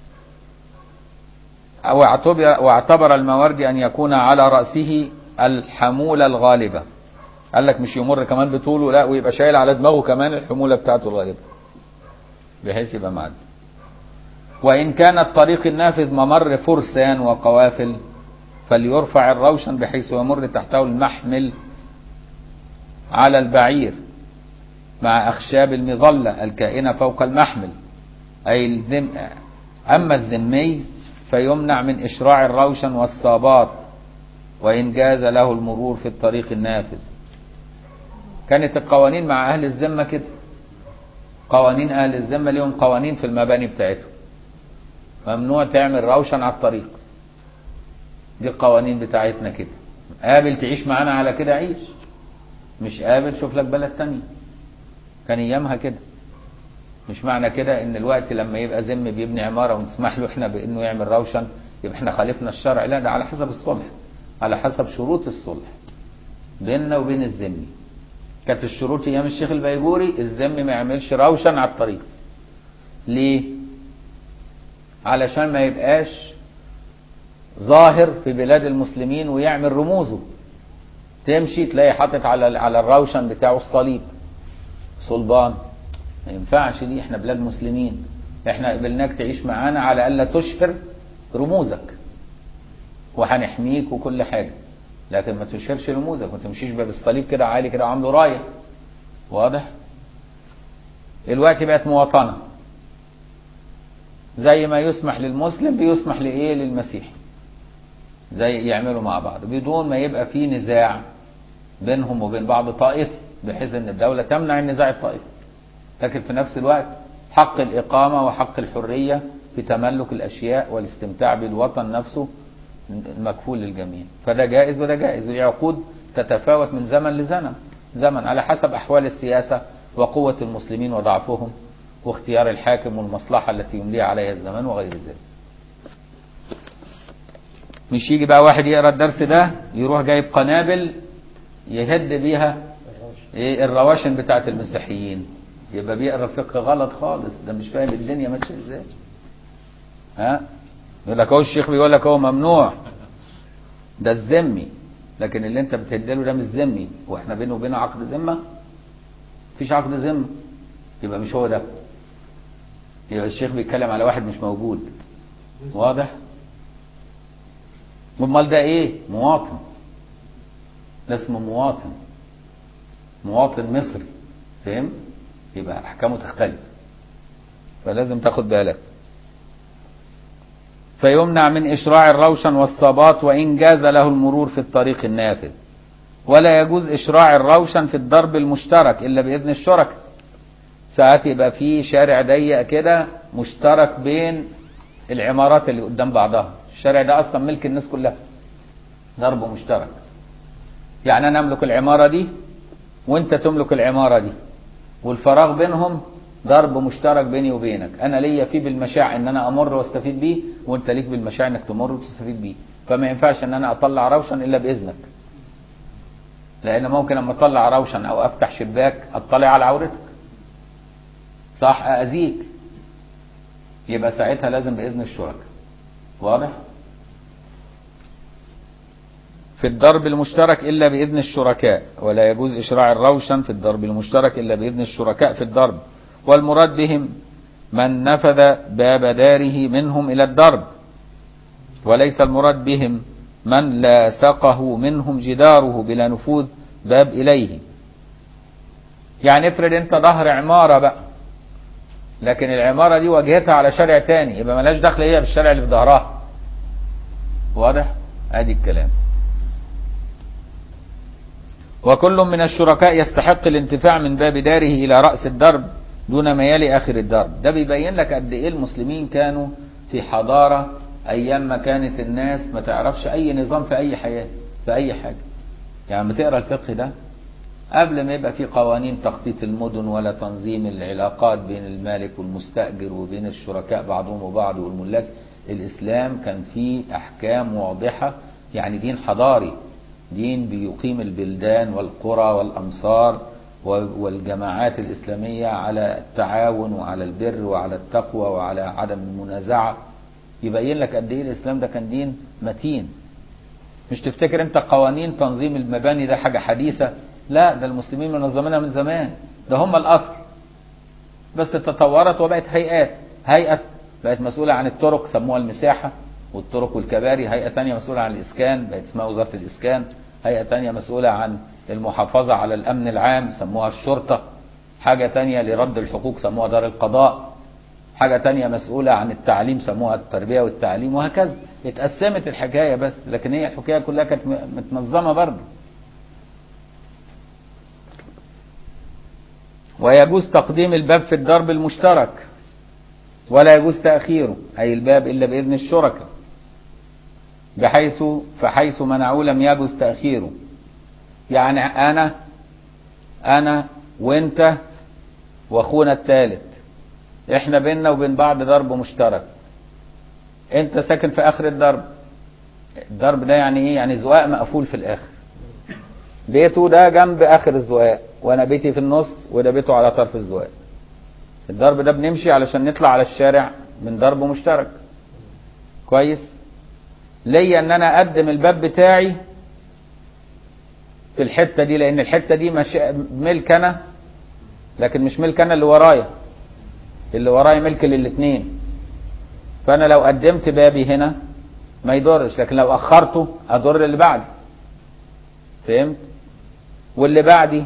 أو اعتبر واعتبر المواردي أن يكون على رأسه الحمولة الغالبة قال لك مش يمر كمان بطوله لا ويبقى شايل على دماغه كمان الحمولة بتاعته الغالبة بحيث يبقى معدي وإن كان الطريق النافذ ممر فرسان وقوافل فليرفع الروشن بحيث يمر تحته المحمل على البعير مع أخشاب المظلة الكائنة فوق المحمل أي الذم أما الذمي فيمنع من إشراع الروشن والصابات وإن جاز له المرور في الطريق النافذ كانت القوانين مع أهل الذمة كده قوانين أهل الذمة ليهم قوانين في المباني بتاعتهم ممنوع تعمل روشن على الطريق دي القوانين بتاعتنا كده قابل تعيش معانا على كده عيش مش قابل شوف لك بلد تانية كان ايامها كده مش معنى كده ان الوقت لما يبقى ذم بيبني عماره ونسمح له احنا بانه يعمل روشن يبقى احنا خالفنا الشرع لا ده على حسب الصلح على حسب شروط الصلح بيننا وبين الذمي كانت الشروط ايام الشيخ البيجوري الذمي ما يعملش روشن على الطريق ليه علشان ما يبقاش ظاهر في بلاد المسلمين ويعمل رموزه تمشي تلاقي حاطط على على الروشن بتاعه الصليب صلبان ما ينفعش دي احنا بلاد مسلمين احنا قبلناك تعيش معانا على الا تشهر رموزك وهنحميك وكل حاجه لكن ما تشهرش رموزك ما تمشيش بقى بالصليب كده عالي كده وعامله رايه واضح دلوقتي بقت مواطنه زي ما يسمح للمسلم بيسمح لايه للمسيحي زي يعملوا مع بعض بدون ما يبقى في نزاع بينهم وبين بعض طائفي بحيث ان الدولة تمنع النزاع الطائفي لكن في نفس الوقت حق الإقامة وحق الحرية في تملك الأشياء والاستمتاع بالوطن نفسه مكفول للجميع فده جائز وده جائز والعقود تتفاوت من زمن لزمن زمن على حسب أحوال السياسة وقوة المسلمين وضعفهم واختيار الحاكم والمصلحة التي يمليها عليها الزمان وغير ذلك مش يجي بقى واحد يقرا الدرس ده يروح جايب قنابل يهد بيها ايه الرواشن بتاعت المسيحيين يبقى بيقرا الفقه غلط خالص ده مش فاهم الدنيا ماشيه ازاي ها يقول لك اهو الشيخ بيقول لك هو ممنوع ده الذمي لكن اللي انت بتهدله ده مش ذمي واحنا بينه وبينه عقد ذمه مفيش عقد ذمه يبقى مش هو ده يبقى الشيخ بيتكلم على واحد مش موجود واضح امال ده ايه مواطن ده اسمه مواطن مواطن مصري فهم يبقى احكامه تختلف فلازم تاخد بالك فيمنع من اشراع الروشن والصابات وان جاز له المرور في الطريق النافذ ولا يجوز اشراع الروشن في الضرب المشترك الا باذن الشركاء ساعات يبقى في شارع ضيق كده مشترك بين العمارات اللي قدام بعضها الشارع ده اصلا ملك الناس كلها ضرب مشترك يعني انا املك العماره دي وانت تملك العماره دي والفراغ بينهم ضرب مشترك بيني وبينك انا ليا فيه بالمشاع ان انا امر واستفيد بيه وانت ليك بالمشاع انك تمر وتستفيد بيه فما ينفعش ان انا اطلع روشن الا باذنك لان ممكن اما اطلع روشن او افتح شباك اطلع على عورتك صح اذيك يبقى ساعتها لازم باذن الشركاء واضح في الضرب المشترك إلا بإذن الشركاء ولا يجوز إشراع الروشن في الضرب المشترك إلا بإذن الشركاء في الضرب والمراد بهم من نفذ باب داره منهم إلى الضرب وليس المراد بهم من لاصقه منهم جداره بلا نفوذ باب إليه يعني افرض انت ظهر عمارة بقى لكن العمارة دي واجهتها على شارع تاني يبقى ملاش دخل هي بالشارع اللي في ظهرها واضح ادي الكلام وكل من الشركاء يستحق الانتفاع من باب داره إلى رأس الدرب دون ما يلي آخر الدرب ده بيبين لك قد إيه المسلمين كانوا في حضارة ايام ما كانت الناس ما تعرفش اي نظام في اي حياه في اي حاجه يعني بتقرا الفقه ده قبل ما يبقى في قوانين تخطيط المدن ولا تنظيم العلاقات بين المالك والمستاجر وبين الشركاء بعضهم وبعض والملاك الاسلام كان فيه احكام واضحه يعني دين حضاري دين بيقيم البلدان والقرى والامصار والجماعات الاسلاميه على التعاون وعلى البر وعلى التقوى وعلى عدم المنازعه يبين لك قد ايه الاسلام ده كان دين متين مش تفتكر انت قوانين تنظيم المباني ده حاجه حديثه لا ده المسلمين منظمينها من زمان ده هم الاصل بس تطورت وبقت هيئات هيئه بقت مسؤوله عن الطرق سموها المساحه والطرق والكباري هيئه تانية مسؤوله عن الاسكان بقت اسمها وزاره الاسكان هيئه تانية مسؤوله عن المحافظه على الامن العام سموها الشرطه حاجه تانية لرد الحقوق سموها دار القضاء حاجة تانية مسؤولة عن التعليم سموها التربية والتعليم وهكذا اتقسمت الحكاية بس لكن هي الحكاية كلها كانت متنظمة برضه ويجوز تقديم الباب في الضرب المشترك ولا يجوز تأخيره أي الباب إلا بإذن الشركاء بحيث فحيث منعوه لم يجوز تأخيره يعني أنا أنا وأنت وأخونا الثالث احنا بيننا وبين بعض ضرب مشترك انت ساكن في اخر الضرب الضرب ده يعني ايه يعني زقاق مقفول في الاخر بيته ده جنب اخر الزقاق وانا بيتي في النص وده بيته على طرف الزقاق الضرب ده بنمشي علشان نطلع على الشارع من ضرب مشترك كويس ليا ان انا اقدم الباب بتاعي في الحته دي لان الحته دي مش ملك انا لكن مش ملك انا اللي ورايا اللي ورايا ملك للاثنين فانا لو قدمت بابي هنا ما يضرش لكن لو اخرته اضر اللي بعدي فهمت واللي بعدي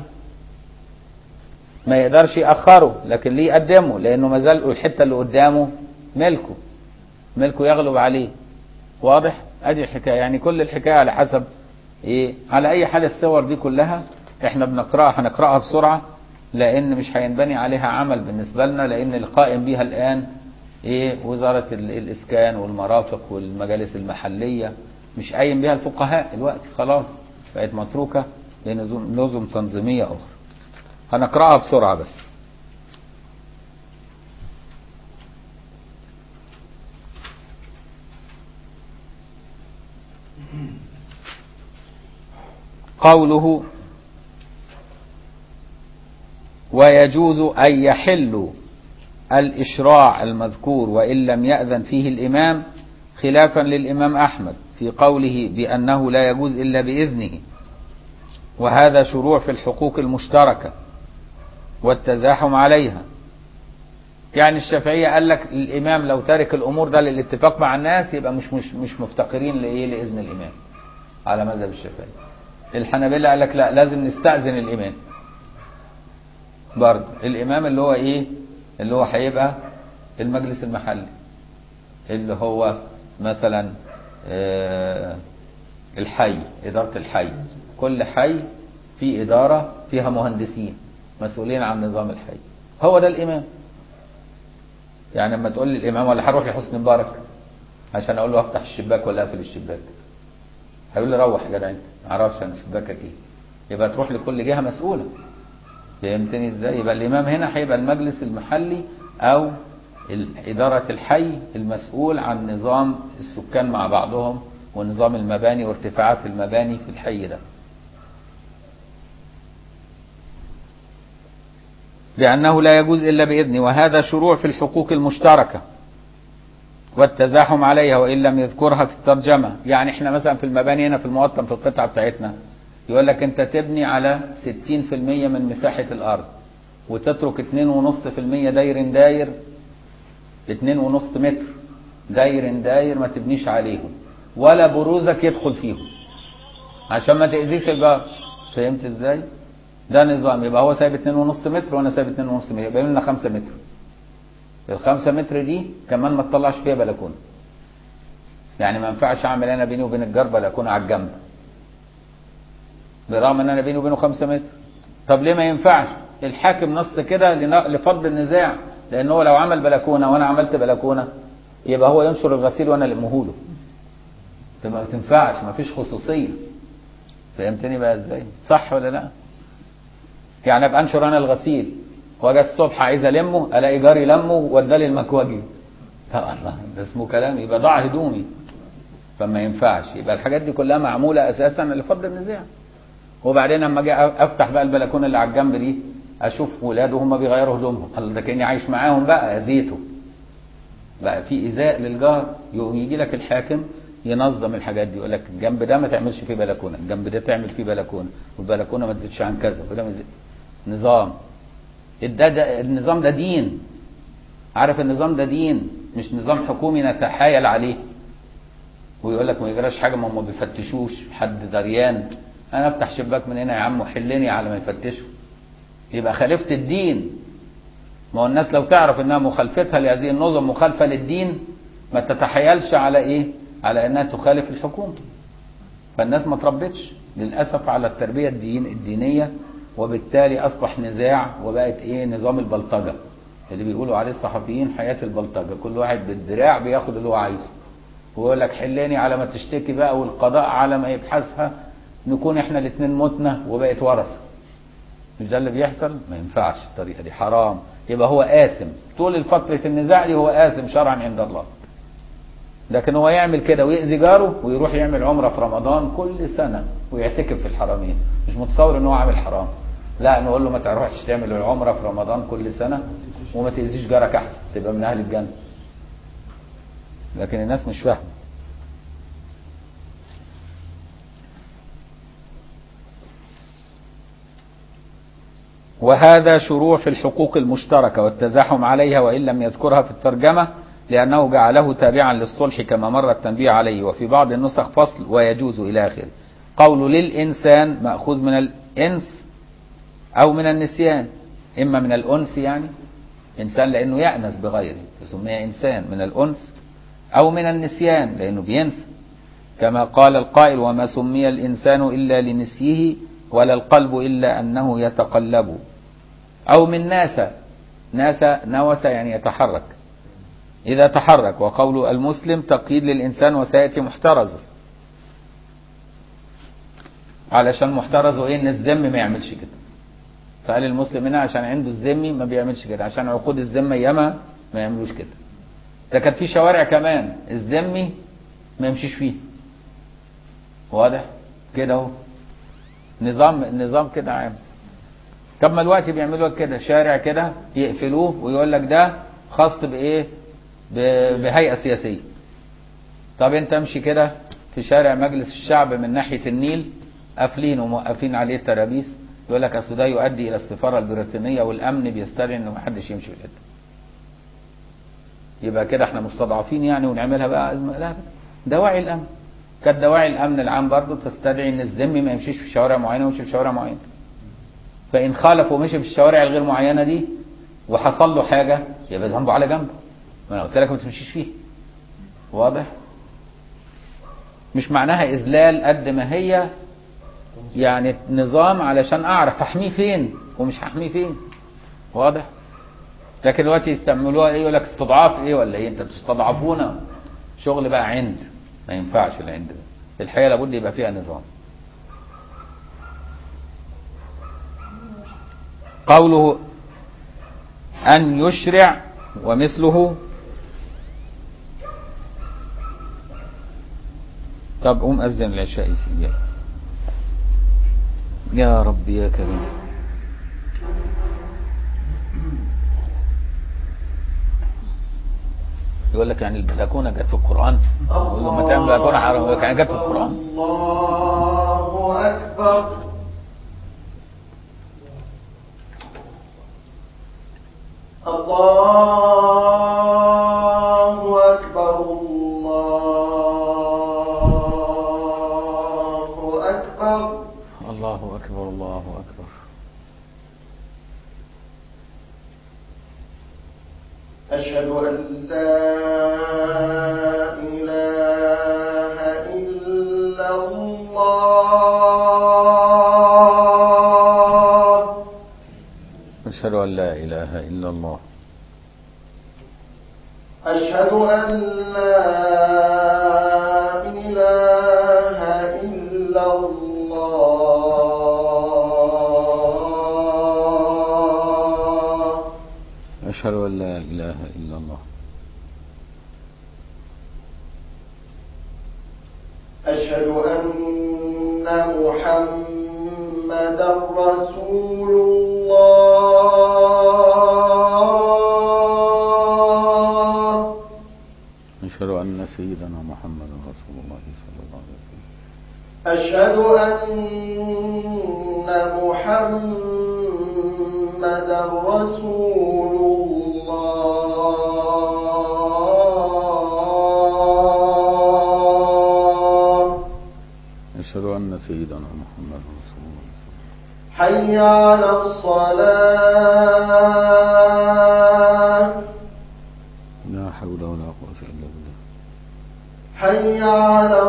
ما يقدرش ياخره لكن ليه يقدمه لانه ما زال الحته اللي قدامه ملكه ملكه يغلب عليه واضح ادي الحكايه يعني كل الحكايه على حسب ايه على اي حال الصور دي كلها احنا بنقراها هنقراها بسرعه لان مش هينبني عليها عمل بالنسبه لنا لان القائم بيها الان ايه وزاره الاسكان والمرافق والمجالس المحليه مش قايم بيها الفقهاء دلوقتي خلاص بقت متروكه لنظم تنظيميه اخرى هنقراها بسرعه بس قوله ويجوز أن يحل الإشراع المذكور وإن لم يأذن فيه الإمام خلافا للإمام أحمد في قوله بأنه لا يجوز إلا بإذنه وهذا شروع في الحقوق المشتركة والتزاحم عليها يعني الشافعية قال لك الإمام لو ترك الأمور ده للاتفاق مع الناس يبقى مش مش مش مفتقرين لإيه لإذن الإمام على مذهب الشافعي الحنابلة قال لك لا لازم نستأذن الإمام برضه الامام اللي هو ايه اللي هو هيبقى المجلس المحلي اللي هو مثلا آه الحي اداره الحي كل حي في اداره فيها مهندسين مسؤولين عن نظام الحي هو ده الامام يعني لما تقول لي الامام ولا هروح لحسني مبارك عشان اقول له افتح الشباك ولا اقفل الشباك هيقول لي روح يا جدع انت ما اعرفش انا شباكك ايه يبقى تروح لكل جهه مسؤوله فهمتني ازاي يبقى الامام هنا هيبقى المجلس المحلي او اداره الحي المسؤول عن نظام السكان مع بعضهم ونظام المباني وارتفاعات المباني في الحي ده لأنه لا يجوز إلا بإذنه وهذا شروع في الحقوق المشتركة والتزاحم عليها وإن لم يذكرها في الترجمة يعني احنا مثلا في المباني هنا في الموطن في القطعة بتاعتنا يقول لك انت تبني على 60% من مساحة الارض وتترك 2.5% داير داير 2.5 متر داير داير ما تبنيش عليهم ولا بروزك يدخل فيهم عشان ما تأذيش الجار فهمت ازاي ده نظام يبقى هو سايب 2.5 متر وانا سايب 2.5 متر يبقى لنا 5 متر الخمسة متر دي كمان ما تطلعش فيها بلكونه يعني ما ينفعش اعمل انا بيني وبين الجار بلكونه على الجنب برغم ان انا بيني وبينه 5 متر طب ليه ما ينفعش الحاكم نص كده لفض النزاع لان هو لو عمل بلكونه وانا عملت بلكونه يبقى هو ينشر الغسيل وانا المه له تبقى ما تنفعش ما فيش خصوصيه فهمتني بقى ازاي صح ولا لا يعني ابقى انشر انا الغسيل واجي الصبح عايز المه الاقي جاري لمه وادالي المكواجي طبعا الله ده اسمه كلام يبقى ضاع هدومي فما ينفعش يبقى الحاجات دي كلها معموله اساسا لفضل النزاع وبعدين لما اجي افتح بقى البلكونه اللي على الجنب دي اشوف ولاده هم بيغيروا هدومهم الله ده كاني عايش معاهم بقى اذيته بقى في ايذاء للجار يقوم يجي لك الحاكم ينظم الحاجات دي يقول لك الجنب ده ما تعملش فيه بلكونه الجنب ده تعمل فيه بلكونه والبلكونه ما تزيدش عن كذا وده ما تزيد- نظام ده, ده النظام ده دين عارف النظام ده دين مش نظام حكومي نتحايل عليه ويقول لك ما يجراش حاجه ما هم بيفتشوش حد دريان انا افتح شباك من هنا يا عم وحلني على ما يفتشوا يبقى خالفت الدين ما هو الناس لو تعرف انها مخالفتها لهذه النظم مخالفه للدين ما تتحايلش على ايه على انها تخالف الحكومه فالناس ما تربتش للاسف على التربيه الدين الدينيه وبالتالي اصبح نزاع وبقت ايه نظام البلطجه اللي بيقولوا عليه الصحفيين حياه البلطجه كل واحد بالدراع بياخد اللي هو عايزه ويقول لك حلاني على ما تشتكي بقى والقضاء على ما يبحثها نكون احنا الاثنين متنا وبقت ورثه مش ده اللي بيحصل ما ينفعش الطريقه دي حرام يبقى هو آثم طول فترة النزاع دي هو آثم شرعا عند الله لكن هو يعمل كده ويأذي جاره ويروح يعمل عمرة في رمضان كل سنة ويعتكف في الحرمين مش متصور ان هو عامل حرام لا نقول له ما تروحش تعمل العمرة في رمضان كل سنة وما تأذيش جارك احسن تبقى من اهل الجنة لكن الناس مش فاهمة وهذا شروع في الحقوق المشتركة والتزاحم عليها وإن لم يذكرها في الترجمة لأنه جعله تابعا للصلح كما مر التنبيه عليه وفي بعض النسخ فصل ويجوز إلى آخره قول للإنسان مأخوذ من الإنس أو من النسيان إما من الأنس يعني إنسان لأنه يأنس بغيره فسمي إنسان من الأنس أو من النسيان لأنه بينسى كما قال القائل وما سمي الإنسان إلا لنسيه ولا القلب إلا أنه يتقلب أو من ناس ناس نوس يعني يتحرك إذا تحرك وقول المسلم تقييد للإنسان وسيأتي محترزه علشان محترزه إيه إن الذم ما يعملش كده فقال المسلم هنا عشان عنده الذمي ما بيعملش كده عشان عقود الذمة ياما ما يعملوش كده ده كان في شوارع كمان الذمي ما يمشيش فيه واضح كده اهو نظام نظام كده عام طب ما الوقت بيعملوا كده شارع كده يقفلوه ويقول لك ده خاص بايه ب- بهيئه سياسيه طب انت امشي كده في شارع مجلس الشعب من ناحيه النيل قافلين وموقفين عليه الترابيس يقول لك اصل ده يؤدي الى السفاره البريطانيه والامن بيستدعي ان محدش يمشي في الحته يبقى كده احنا مستضعفين يعني ونعملها بقى ازمه لا دواعي الامن كانت دواعي الامن العام برضه تستدعي ان الذمي ما يمشيش في شوارع معينه ويمشي في شوارع معينه فان خالف ومشي في الشوارع الغير معينه دي وحصل له حاجه يبقى ذنبه على جنب ما انا قلت لك ما تمشيش فيه واضح مش معناها اذلال قد ما هي يعني نظام علشان اعرف احميه فين ومش هحميه فين واضح لكن دلوقتي يستعملوها ايه يقول لك استضعاف ايه ولا ايه انت بتستضعفونا شغل بقى عند ما ينفعش العند ده الحياه لابد يبقى فيها نظام قوله ان يشرع ومثله طب قوم اذن العشاء يا سيدي يا رب يا كريم يقول لك يعني البلكونه جت في القران يقول له ما تعمل بلكونه حرام يقول لك يعني جت في القران الله أكبر الله أكبر الله أكبر الله اكبر الله اكبر أشهد أن لا إله إلا الله اشهد ان لا اله الا الله أشهد أن لا إله إلا الله أشهد أن لا إله إلا الله أشهد أن محمدا رسول الله أشهد أن سيدنا محمد رسول الله صلى الله عليه وسلم أشهد أن محمدا رسول الله أشهد أن سيدنا محمد رسول الله صلى الله عليه وسلم حي على الصلاة لا حول ولا قوة إلا بالله حي على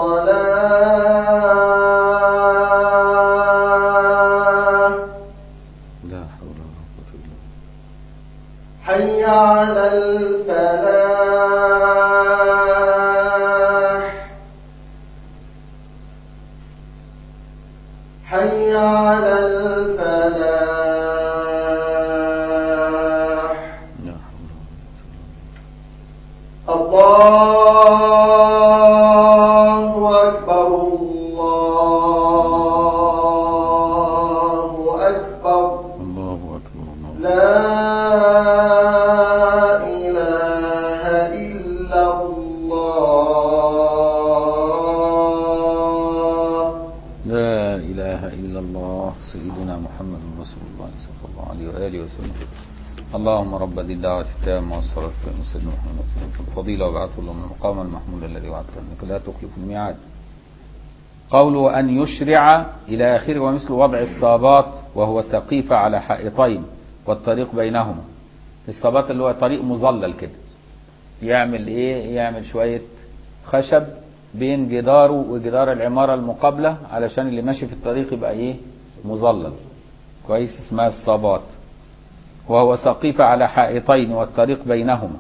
الصلاة لا حول ولا قوة إلا بالله حي على الفلاح حي على الفلاح لا حول ولا قوة إلا الله أكبر الله أكبر بالله الله أكبر الله لا إله إلا الله لا إله إلا الله سيدنا محمد رسول الله صلى الله عليه وآله وسلم اللهم رب ذي الدعوة التامة والصلاة التامة سيدنا محمد صلى الله عليه وسلم الفضيلة وبعثه له من المقام المحمول الذي وعدته أنك لا تخلف الميعاد قوله أن يشرع إلى آخره ومثل وضع الصابات وهو سقيفة على حائطين والطريق بينهما الصابات اللي هو طريق مظلل كده يعمل ايه يعمل شوية خشب بين جداره وجدار العمارة المقابلة علشان اللي ماشي في الطريق يبقى ايه مظلل كويس اسمها الصابات وهو سقيفة على حائطين والطريق بينهما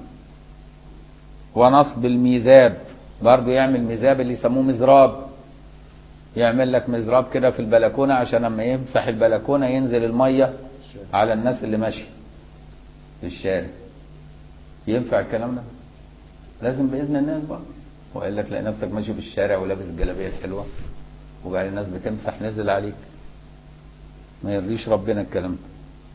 ونصب الميزاب برضه يعمل ميزاب اللي يسموه مزراب يعمل لك مزراب كده في البلكونة عشان لما يمسح البلكونة ينزل المية على الناس اللي ماشية في الشارع ينفع الكلام ده لازم بإذن الناس بقى وإلا تلاقي نفسك ماشي في الشارع ولابس الجلابية الحلوة وبعدين الناس بتمسح نزل عليك ما يرضيش ربنا الكلام ده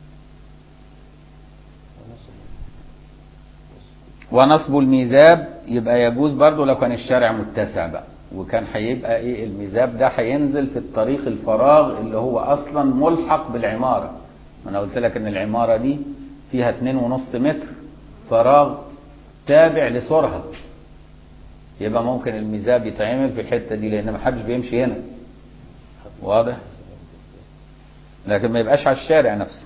ونصب الميزاب يبقى يجوز برضو لو كان الشارع متسع بقى وكان هيبقى ايه الميزاب ده هينزل في الطريق الفراغ اللي هو اصلا ملحق بالعمارة انا قلت لك ان العمارة دي فيها اتنين ونص متر فراغ تابع لسورها يبقى ممكن الميزاب يتعمل في الحتة دي لان ما حدش بيمشي هنا واضح لكن ما يبقاش على الشارع نفسه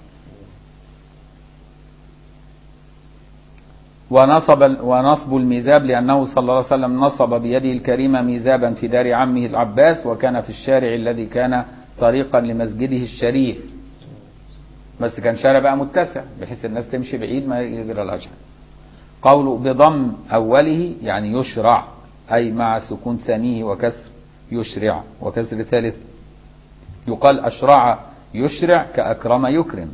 ونصب ونصب الميزاب لأنه صلى الله عليه وسلم نصب بيده الكريمة ميزابا في دار عمه العباس وكان في الشارع الذي كان طريقا لمسجده الشريف بس كان شارع بقى متسع بحيث الناس تمشي بعيد ما يجرى لهاش حاجة. قوله بضم أوله يعني يشرع أي مع سكون ثانيه وكسر يشرع وكسر ثالث يقال أشرع يشرع كأكرم يكرم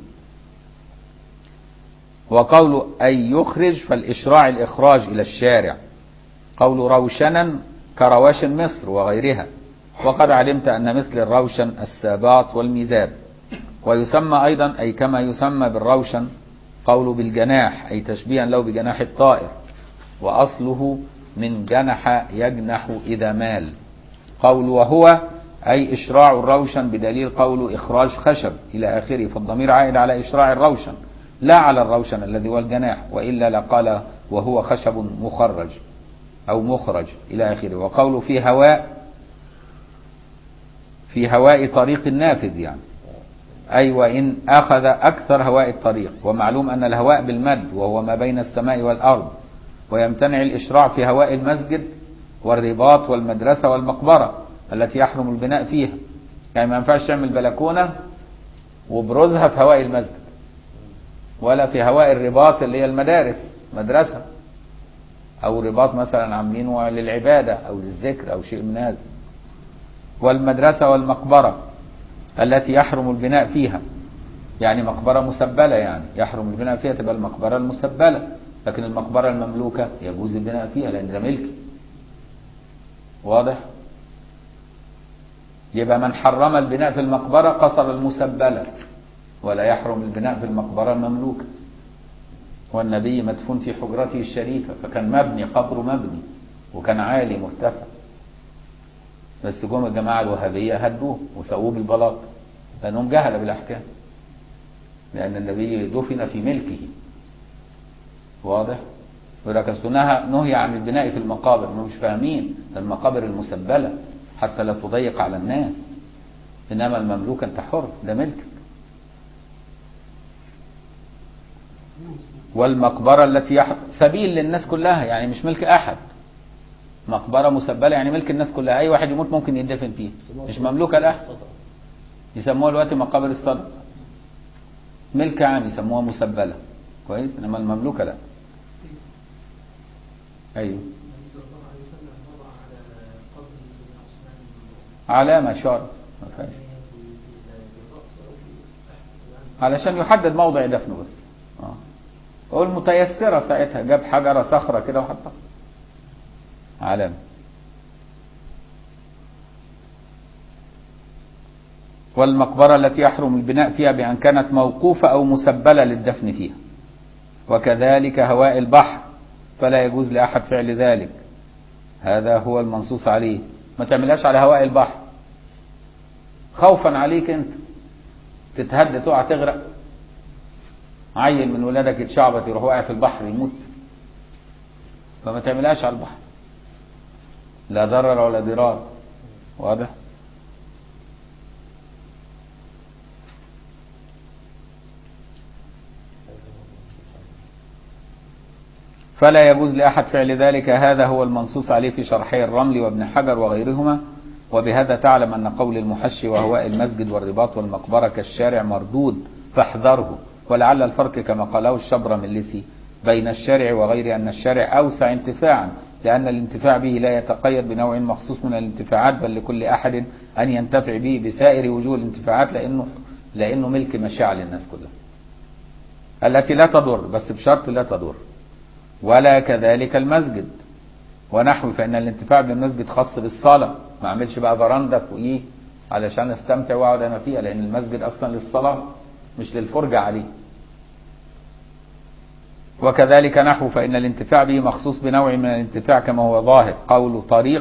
وقول أي يخرج فالإشراع الإخراج إلى الشارع قول روشنا كرواشن مصر وغيرها وقد علمت أن مثل الروشن السابات والميزاب ويسمى أيضا أي كما يسمى بالروشن قول بالجناح أي تشبيها له بجناح الطائر وأصله من جنح يجنح إذا مال قول وهو أي إشراع الروشن بدليل قول إخراج خشب إلى آخره فالضمير عائد على إشراع الروشن لا على الروشن الذي هو الجناح وإلا لقال وهو خشب مخرج أو مخرج إلى آخره وقوله في هواء في هواء طريق النافذ يعني أي وإن أخذ أكثر هواء الطريق ومعلوم أن الهواء بالمد وهو ما بين السماء والأرض ويمتنع الإشراع في هواء المسجد والرباط والمدرسة والمقبرة التي يحرم البناء فيها يعني ما ينفعش تعمل بلكونة وبروزها في هواء المسجد ولا في هواء الرباط اللي هي المدارس مدرسة او رباط مثلا عاملينه للعباده او للذكر او شيء من هذا والمدرسه والمقبره التي يحرم البناء فيها يعني مقبره مسبله يعني يحرم البناء فيها تبقى المقبره المسبله لكن المقبره المملوكه يجوز البناء فيها لان ده ملكي واضح يبقى من حرم البناء في المقبره قصر المسبله ولا يحرم البناء في المقبره المملوكه والنبي مدفون في حجرته الشريفة فكان مبني قبره مبني وكان عالي مرتفع بس جم الجماعة الوهابية هدوه وسووه بالبلاط لأنهم جهلوا بالأحكام لأن النبي دفن في ملكه واضح؟ يقول لك أصل نهى نهي عن البناء في المقابر ما مش فاهمين ده المقابر المسبلة حتى لا تضيق على الناس إنما المملوك أنت حر ده ملكك والمقبرة التي يح... سبيل للناس كلها يعني مش ملك أحد مقبرة مسبلة يعني ملك الناس كلها أي واحد يموت ممكن يدفن فيه مش مملوكة لأحد يسموها دلوقتي مقابر الصدق ملك عام يسموها مسبلة كويس إنما المملوكة لا أيوه النبي صلى الله عليه وسلم وضع على قبر سيدنا عثمان علامة شعر ما فيهاش في في الرأس أو في تحت علشان يحدد موضع دفنه بس اه هو المتيسرة ساعتها جاب حجرة صخرة كده وحطها علامة والمقبرة التي يحرم البناء فيها بأن كانت موقوفة أو مسبلة للدفن فيها وكذلك هواء البحر فلا يجوز لأحد فعل ذلك هذا هو المنصوص عليه ما تعملهاش على هواء البحر خوفا عليك انت تتهد تقع تغرق عيل من ولادك يتشعبط يروح واقع في البحر يموت فما تعملهاش على البحر لا ضرر ولا ضرار واضح فلا يجوز لأحد فعل ذلك هذا هو المنصوص عليه في شرحي الرمل وابن حجر وغيرهما وبهذا تعلم أن قول المحشي وهواء المسجد والرباط والمقبرة كالشارع مردود فاحذره ولعل الفرق كما قاله الشبر من لسي بين الشارع وغير أن الشارع أوسع انتفاعا لأن الانتفاع به لا يتقيد بنوع مخصوص من الانتفاعات بل لكل أحد أن ينتفع به بسائر وجوه الانتفاعات لأنه لأنه ملك مشاع للناس كلها التي لا تضر بس بشرط لا تضر ولا كذلك المسجد ونحو فإن الانتفاع بالمسجد خاص بالصلاة ما اعملش بقى فرندة فوقيه علشان استمتع واقعد انا فيها لان المسجد اصلا للصلاة مش للفرجة عليه وكذلك نحو فإن الانتفاع به مخصوص بنوع من الانتفاع كما هو ظاهر قول طريق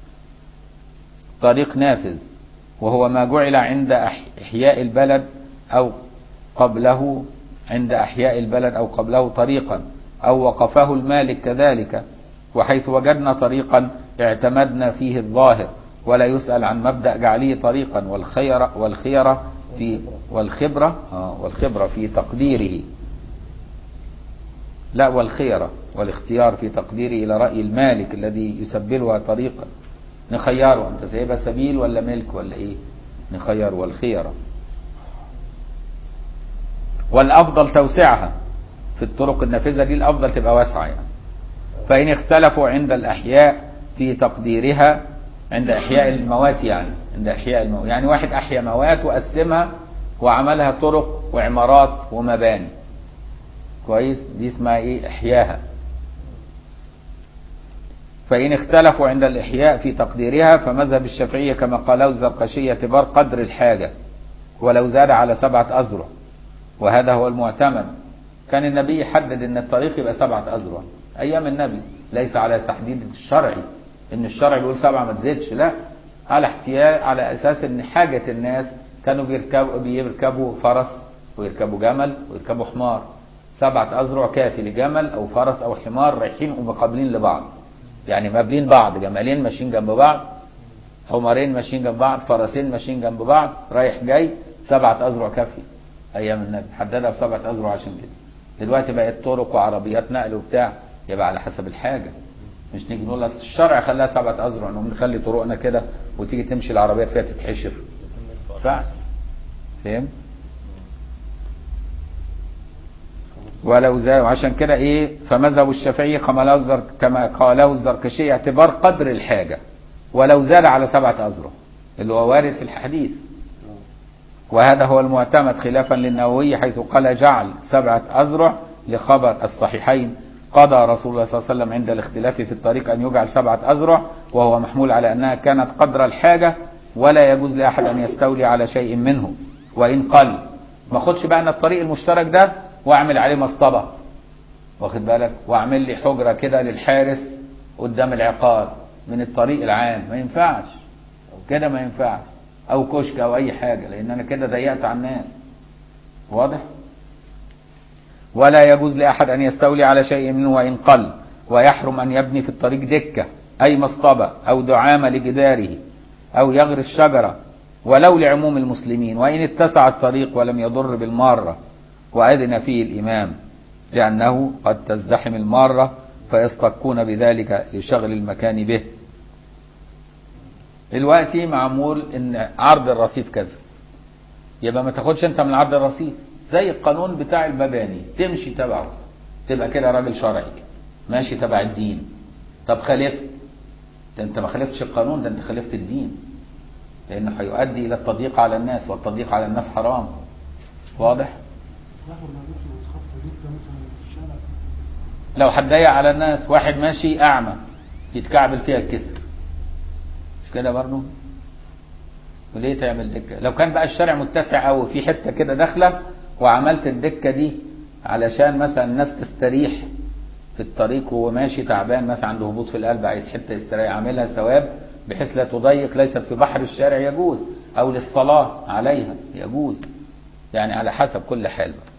طريق نافذ وهو ما جعل عند أح- إحياء البلد أو قبله عند أحياء البلد أو قبله طريقا أو وقفه المالك كذلك وحيث وجدنا طريقا اعتمدنا فيه الظاهر ولا يسأل عن مبدأ جعله طريقا والخيرة والخيرة في والخبرة آه والخبرة في تقديره لا والخيرة والاختيار في تقديره إلى رأي المالك الذي يسبلها طريقا نخيره أنت سايبها سبيل ولا ملك ولا إيه نخير والخيرة والأفضل توسعها في الطرق النافذة دي الأفضل تبقى واسعة يعني فإن اختلفوا عند الأحياء في تقديرها عند إحياء الموات يعني عند إحياء الموات يعني واحد أحيا موات وقسمها وعملها طرق وعمارات ومباني كويس دي اسمها إيه إحياها فإن اختلفوا عند الإحياء في تقديرها فمذهب الشافعية كما قاله الزرقشي اعتبار قدر الحاجة ولو زاد على سبعة أذرع وهذا هو المعتمد كان النبي يحدد ان الطريق يبقى سبعة أذرع أيام النبي ليس على تحديد الشرعي ان الشرع بيقول سبعة ما تزيدش لا على احتياج على أساس ان حاجة الناس كانوا بيركبوا بيركبوا فرس ويركبوا جمل ويركبوا حمار سبعة أذرع كافي لجمل أو فرس أو حمار رايحين ومقابلين لبعض يعني مقابلين بعض جمالين ماشيين جنب بعض حمارين ماشيين جنب بعض فرسين ماشيين جنب بعض رايح جاي سبعة أذرع كافي أيام النبي حددها بسبعة أذرع عشان كده دلوقتي بقت طرق وعربيات نقل وبتاع يبقى على حسب الحاجة مش نيجي نقول أصل الشرع خلاها سبعة أذرع نقوم نخلي طرقنا كده وتيجي تمشي العربيات فيها تتحشر فعلا فاهم؟ ولو زاد وعشان كده ايه فمذهب الشافعي كما له الزر كما قاله الزركشي اعتبار قدر الحاجه ولو زاد على سبعه اذرع اللي هو وارد في الحديث وهذا هو المعتمد خلافا للنووي حيث قال جعل سبعه اذرع لخبر الصحيحين قضى رسول الله صلى الله عليه وسلم عند الاختلاف في الطريق ان يجعل سبعه اذرع وهو محمول على انها كانت قدر الحاجه ولا يجوز لاحد ان يستولي على شيء منه وان قل ما خدش بقى انا الطريق المشترك ده واعمل عليه مصطبه واخد بالك واعمل لي حجره كده للحارس قدام العقار من الطريق العام ما ينفعش كده ما ينفعش او كشك او اي حاجه لان انا كده ضيقت على الناس واضح ولا يجوز لاحد ان يستولي على شيء منه وان قل ويحرم ان يبني في الطريق دكه اي مصطبه او دعامه لجداره او يغرس شجره ولو لعموم المسلمين وان اتسع الطريق ولم يضر بالماره واذن فيه الامام لانه قد تزدحم الماره فيصطكون بذلك لشغل المكان به دلوقتي معمول ان عرض الرصيف كذا يبقى ما تاخدش انت من عرض الرصيف زي القانون بتاع المباني تمشي تبعه تبقى كده راجل شرعي ماشي تبع الدين طب خالفت ده انت ما خالفتش القانون ده انت خالفت الدين لانه هيؤدي الى التضييق على الناس والتضييق على الناس حرام واضح لو هتضيق على الناس واحد ماشي اعمى يتكعبل فيها الكسر مش كده برضه وليه تعمل دكه لو كان بقى الشارع متسع قوي في حته كده داخله وعملت الدكه دي علشان مثلا الناس تستريح في الطريق وهو ماشي تعبان مثلا عنده هبوط في القلب عايز حته يستريح عاملها ثواب بحيث لا تضيق ليست في بحر الشارع يجوز او للصلاه عليها يجوز يعني على حسب كل حال بقى.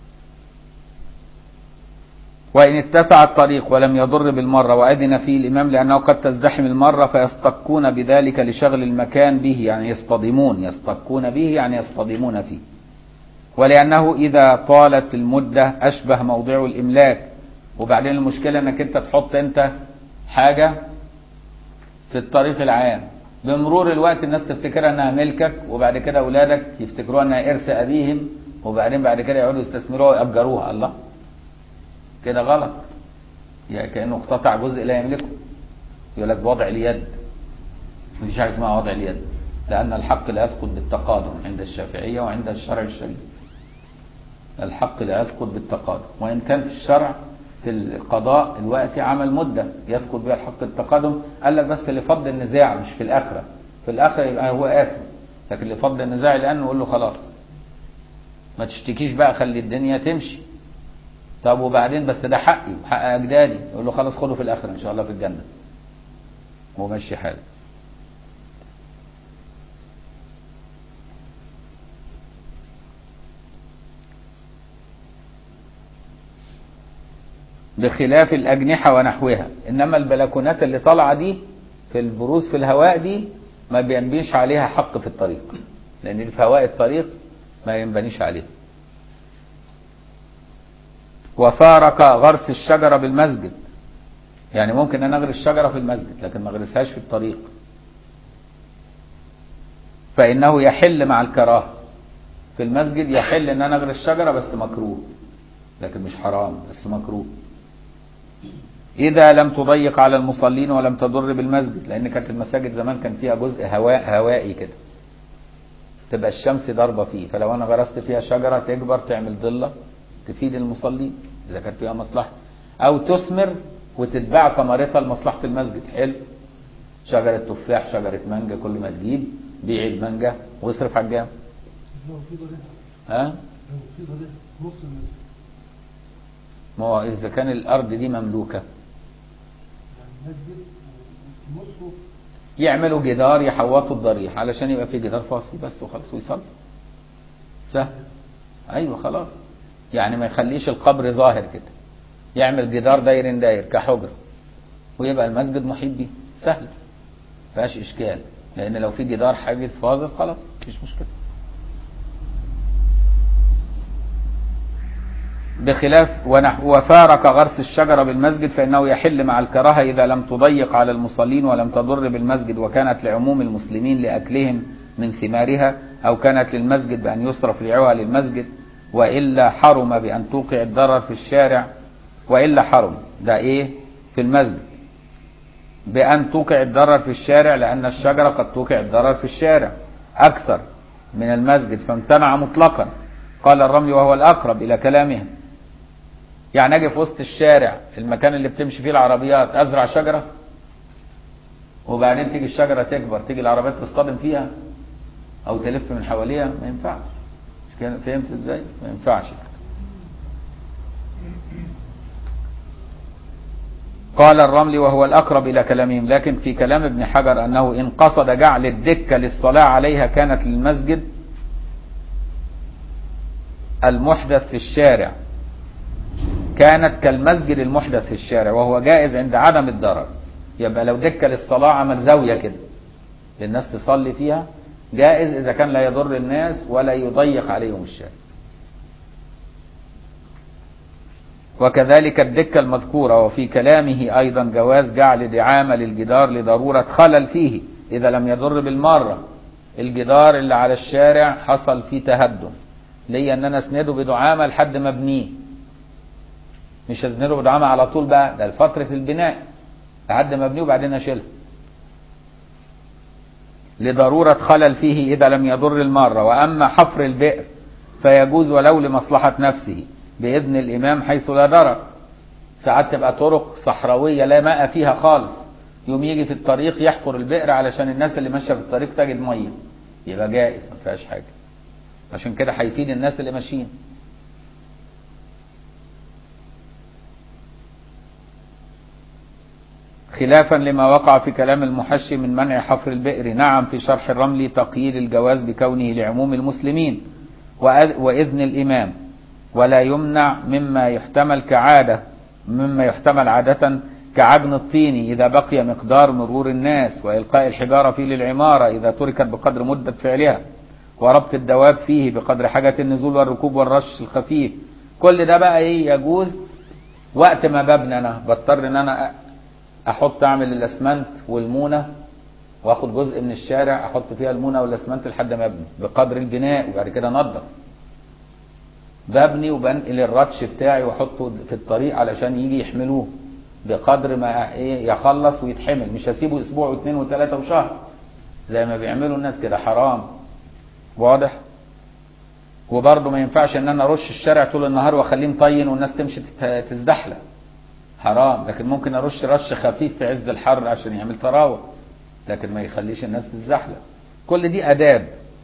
وإن اتسع الطريق ولم يضر بالمرة وأذن فيه الإمام لأنه قد تزدحم المرة فيصطكون بذلك لشغل المكان به يعني يصطدمون يصطكون به يعني يصطدمون فيه ولأنه إذا طالت المدة أشبه موضع الإملاك وبعدين المشكلة أنك أنت تحط أنت حاجة في الطريق العام بمرور الوقت الناس تفتكرها انها ملكك وبعد كده اولادك يفتكروها انها ارث ابيهم وبعدين بعد كده يقعدوا يستثمروها ويأجروها الله كده غلط يعني كانه اقتطع جزء لا يملكه يقول لك بوضع اليد مفيش حاجه اسمها وضع اليد لان الحق لا يسقط بالتقادم عند الشافعيه وعند الشرع الشريف الحق لا يسقط بالتقادم وان كان في الشرع في القضاء الوقت عمل مده يسقط بها الحق التقادم قال لك بس لفض النزاع مش في الاخره في الاخره يبقى هو اثم لكن لفض النزاع الان نقول له خلاص ما تشتكيش بقى خلي الدنيا تمشي طب وبعدين بس ده حقي وحق اجدادي يقول له خلاص خده في الاخره ان شاء الله في الجنه ومشي حاله بخلاف الأجنحة ونحوها إنما البلكونات اللي طالعة دي في البروز في الهواء دي ما بينبنيش عليها حق في الطريق لأن دي في هواء الطريق ما ينبنيش عليها وفارق غرس الشجرة بالمسجد يعني ممكن أن أغرس شجرة في المسجد لكن ما أغرسهاش في الطريق فإنه يحل مع الكراهة في المسجد يحل أن أنا أغرس شجرة بس مكروه لكن مش حرام بس مكروه إذا لم تضيق على المصلين ولم تضر بالمسجد لأن كانت المساجد زمان كان فيها جزء هواء هوائي كده تبقى الشمس ضاربة فيه فلو أنا غرست فيها شجرة تكبر تعمل ضلة تفيد المصلين إذا كانت فيها مصلحة أو تثمر وتتباع ثمرتها لمصلحة المسجد حلو شجرة تفاح شجرة مانجا كل ما تجيب بيع المانجا واصرف على الجامع ها ما هو إذا كان الأرض دي مملوكة يعملوا جدار يحوطوا الضريح علشان يبقى في جدار فاصل بس وخلاص ويصلي سهل أيوة خلاص يعني ما يخليش القبر ظاهر كده يعمل جدار داير داير كحجرة ويبقى المسجد محيط بيه سهل فيهاش إشكال لأن لو في جدار حاجز فاضل خلاص مفيش مشكلة بخلاف ونحو وفارق غرس الشجرة بالمسجد فإنه يحل مع الكراهة إذا لم تضيق على المصلين ولم تضر بالمسجد وكانت لعموم المسلمين لأكلهم من ثمارها أو كانت للمسجد بأن يصرف ريعها للمسجد وإلا حرم بأن توقع الضرر في الشارع وإلا حرم ده إيه في المسجد بأن توقع الضرر في الشارع لأن الشجرة قد توقع الضرر في الشارع أكثر من المسجد فامتنع مطلقا قال الرمل وهو الأقرب إلى كلامهم يعني أجي في وسط الشارع المكان اللي بتمشي فيه العربيات أزرع شجرة وبعدين تيجي الشجرة تكبر تيجي العربيات تصطدم فيها أو تلف من حواليها ما ينفعش مش كده؟ فهمت ازاي؟ ما ينفعش قال الرمل وهو الأقرب إلى كلامهم لكن في كلام ابن حجر أنه إن قصد جعل الدكة للصلاة عليها كانت للمسجد المحدث في الشارع كانت كالمسجد المحدث في الشارع وهو جائز عند عدم الضرر يبقى لو دكة للصلاة عمل زاوية كده للناس تصلي فيها جائز إذا كان لا يضر الناس ولا يضيق عليهم الشارع وكذلك الدكة المذكورة وفي كلامه أيضا جواز جعل دعامة للجدار لضرورة خلل فيه إذا لم يضر بالمرة الجدار اللي على الشارع حصل فيه تهدم ليا ان انا اسنده بدعامة لحد ما ابنيه مش اسنده بدعامة على طول بقى ده لفترة البناء لحد ما ابنيه وبعدين اشيلها لضرورة خلل فيه إذا لم يضر المارة وأما حفر البئر فيجوز ولو لمصلحة نفسه بإذن الإمام حيث لا ضرر ساعات تبقى طرق صحراوية لا ماء فيها خالص يوم يجي في الطريق يحفر البئر علشان الناس اللي ماشية في الطريق تجد مية يبقى جائز ما فيهاش حاجة عشان كده هيفيد الناس اللي ماشيين خلافا لما وقع في كلام المحشي من منع حفر البئر نعم في شرح الرمل تقييد الجواز بكونه لعموم المسلمين وأذ- وإذن الإمام ولا يمنع مما يحتمل كعادة مما يحتمل عادة كعجن الطين إذا بقي مقدار مرور الناس وإلقاء الحجارة فيه للعمارة إذا تركت بقدر مدة فعلها وربط الدواب فيه بقدر حاجة النزول والركوب والرش الخفيف كل ده بقى ايه يجوز وقت ما ببني انا بضطر ان انا احط اعمل الاسمنت والمونه واخد جزء من الشارع احط فيها المونه والاسمنت لحد ما ابني بقدر البناء وبعد كده انضف ببني وبنقل الرتش بتاعي واحطه في الطريق علشان يجي يحملوه بقدر ما ايه يخلص ويتحمل مش هسيبه اسبوع واثنين وثلاثه وشهر زي ما بيعملوا الناس كده حرام واضح وبرضه ما ينفعش ان انا ارش الشارع طول النهار واخليه مطين والناس تمشي تت- تزدحلق حرام لكن ممكن ارش رش خفيف في عز الحر عشان يعمل تراوح لكن ما يخليش الناس تزحلق كل دي اداب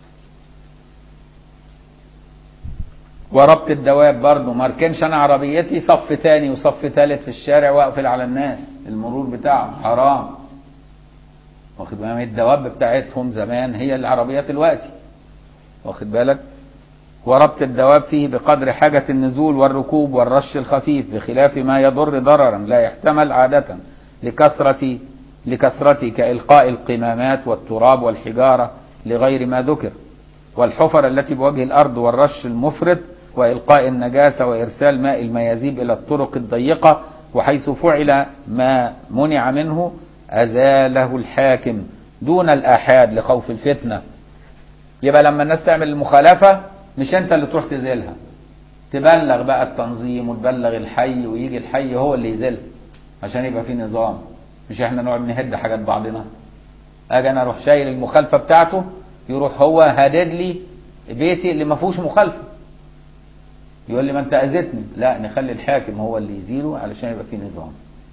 وربط الدواب برضه ما اركنش انا عربيتي صف تاني وصف تالت في الشارع واقفل على الناس المرور بتاعهم حرام واخد بالك الدواب بتاعتهم زمان هي العربيات دلوقتي واخد بالك وربط الدواب فيه بقدر حاجة النزول والركوب والرش الخفيف بخلاف ما يضر ضررا لا يحتمل عادة لكثرة لكثرة كإلقاء القمامات والتراب والحجارة لغير ما ذكر والحفر التي بوجه الأرض والرش المفرط وإلقاء النجاسة وإرسال ماء الميازيب إلى الطرق الضيقة وحيث فعل ما منع منه أزاله الحاكم دون الآحاد لخوف الفتنة يبقى لما الناس تعمل المخالفة مش انت اللي تروح تزيلها تبلغ بقى التنظيم وتبلغ الحي ويجي الحي هو اللي يزيلها عشان يبقى في نظام مش احنا نقعد نهد حاجات بعضنا اجي انا اروح شايل المخالفة بتاعته يروح هو هادد لي بيتي اللي ما فيهوش مخالفة يقول لي ما انت اذيتني لا نخلي الحاكم هو اللي يزيله علشان يبقى في نظام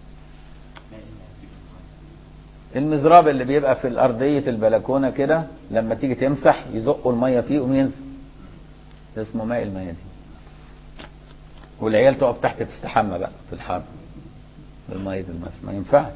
المزراب اللي بيبقى في الأرضية البلكونة كده لما تيجي تمسح يزقوا المية فيه وينزل ده اسمه ماء الميادين والعيال تقف تحت تستحمى بقى في الحر بالمية المس ما ينفعش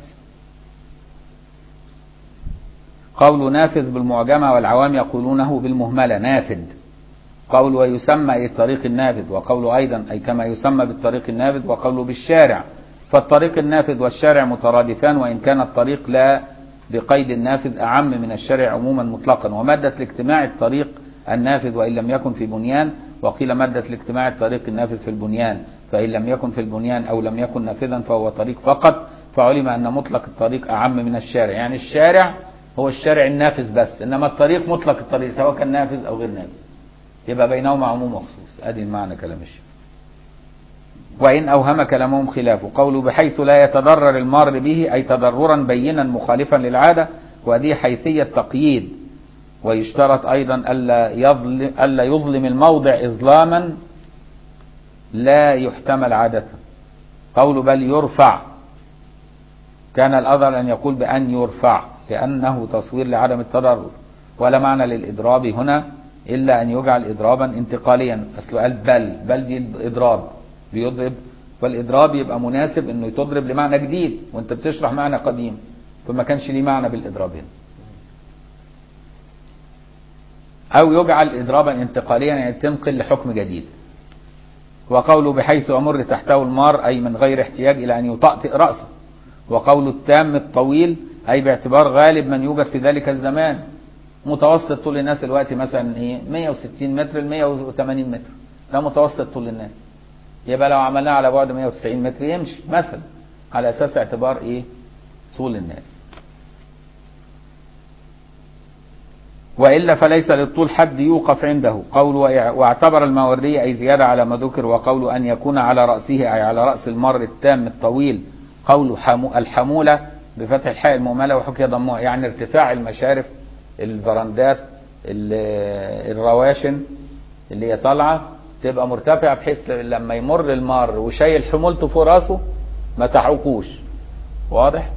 قول نافذ بالمعجمة والعوام يقولونه بالمهملة نافذ قول ويسمى أي الطريق النافذ وقول أيضا أي كما يسمى بالطريق النافذ وقوله بالشارع فالطريق النافذ والشارع مترادفان وإن كان الطريق لا بقيد النافذ أعم من الشارع عموما مطلقا ومادة الاجتماع الطريق النافذ وإن لم يكن في بنيان وقيل مادة الاجتماع الطريق النافذ في البنيان فإن لم يكن في البنيان أو لم يكن نافذا فهو طريق فقط فعلم أن مطلق الطريق أعم من الشارع يعني الشارع هو الشارع النافذ بس إنما الطريق مطلق الطريق سواء كان نافذ أو غير نافذ يبقى بينهما عموم وخصوص ادي المعنى كلام الشيخ وإن أوهم كلامهم خلافه قوله بحيث لا يتضرر المار به أي تضررا بينا مخالفا للعادة وهذه حيثية تقييد ويشترط أيضا ألا يظلم, ألا يظلم الموضع إظلاما لا يحتمل عادة قول بل يرفع كان الأظهر أن يقول بأن يرفع لأنه تصوير لعدم التضرر ولا معنى للإضراب هنا إلا أن يجعل إضرابا انتقاليا أصله قال بل بل دي إضراب بيضرب والإضراب يبقى مناسب أنه تضرب لمعنى جديد وأنت بتشرح معنى قديم فما كانش ليه معنى بالإضراب هنا أو يجعل إضرابا انتقاليا يعني تنقل لحكم جديد وقوله بحيث يمر تحته المار أي من غير احتياج إلى أن يطأطئ رأسه وقول التام الطويل أي باعتبار غالب من يوجد في ذلك الزمان متوسط طول الناس دلوقتي مثلا ايه 160 متر ل 180 متر ده متوسط طول الناس يبقى لو عملناه على بعد 190 متر يمشي مثلا على اساس اعتبار ايه طول الناس والا فليس للطول حد يوقف عنده قول واعتبر الماوردي اي زياده على ما ذكر وقول ان يكون على راسه اي على راس المر التام الطويل قول حمو الحموله بفتح الحاء المهمله وحكي ضمها يعني ارتفاع المشارف الفرندات الرواشن اللي هي طالعه تبقى مرتفعه بحيث لما يمر المار وشايل حمولته فوق راسه ما تحرقوش واضح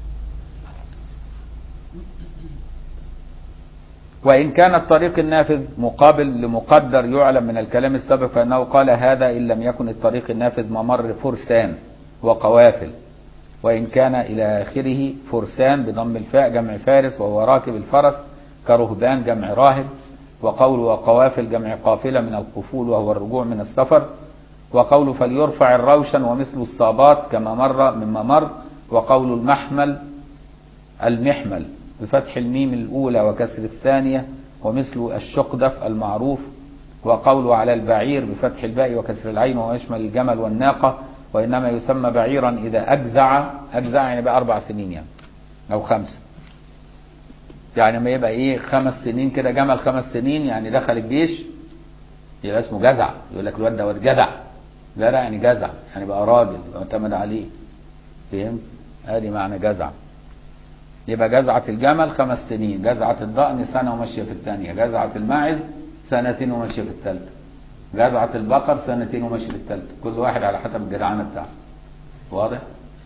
وإن كان الطريق النافذ مقابل لمقدر يعلم من الكلام السابق فإنه قال هذا إن لم يكن الطريق النافذ ممر فرسان وقوافل وإن كان إلى آخره فرسان بضم الفاء جمع فارس وهو راكب الفرس كرهبان جمع راهب وقول وقوافل جمع قافلة من القفول وهو الرجوع من السفر وقول فليرفع الروشن ومثل الصابات كما مر مما مر وقول المحمل المحمل بفتح الميم الأولى وكسر الثانية ومثل الشقدف المعروف وقول على البعير بفتح الباء وكسر العين وهو يشمل الجمل والناقة وإنما يسمى بعيرا إذا أجزع أجزع يعني بقى أربع سنين يعني أو خمسة يعني ما يبقى إيه خمس سنين كده جمل خمس سنين يعني دخل الجيش يبقى اسمه جزع يقول لك الواد ده واد جدع جدع يعني جزع يعني بقى راجل يبقى معتمد عليه فهمت؟ ادي معنى جزع يبقى جزعة الجمل خمس سنين جزعة الضأن سنة وماشية في الثانية جزعة الماعز سنتين وماشية في الثالثة جزعة البقر سنتين وماشية في الثالثة كل واحد على حسب الجدعنة بتاعته واضح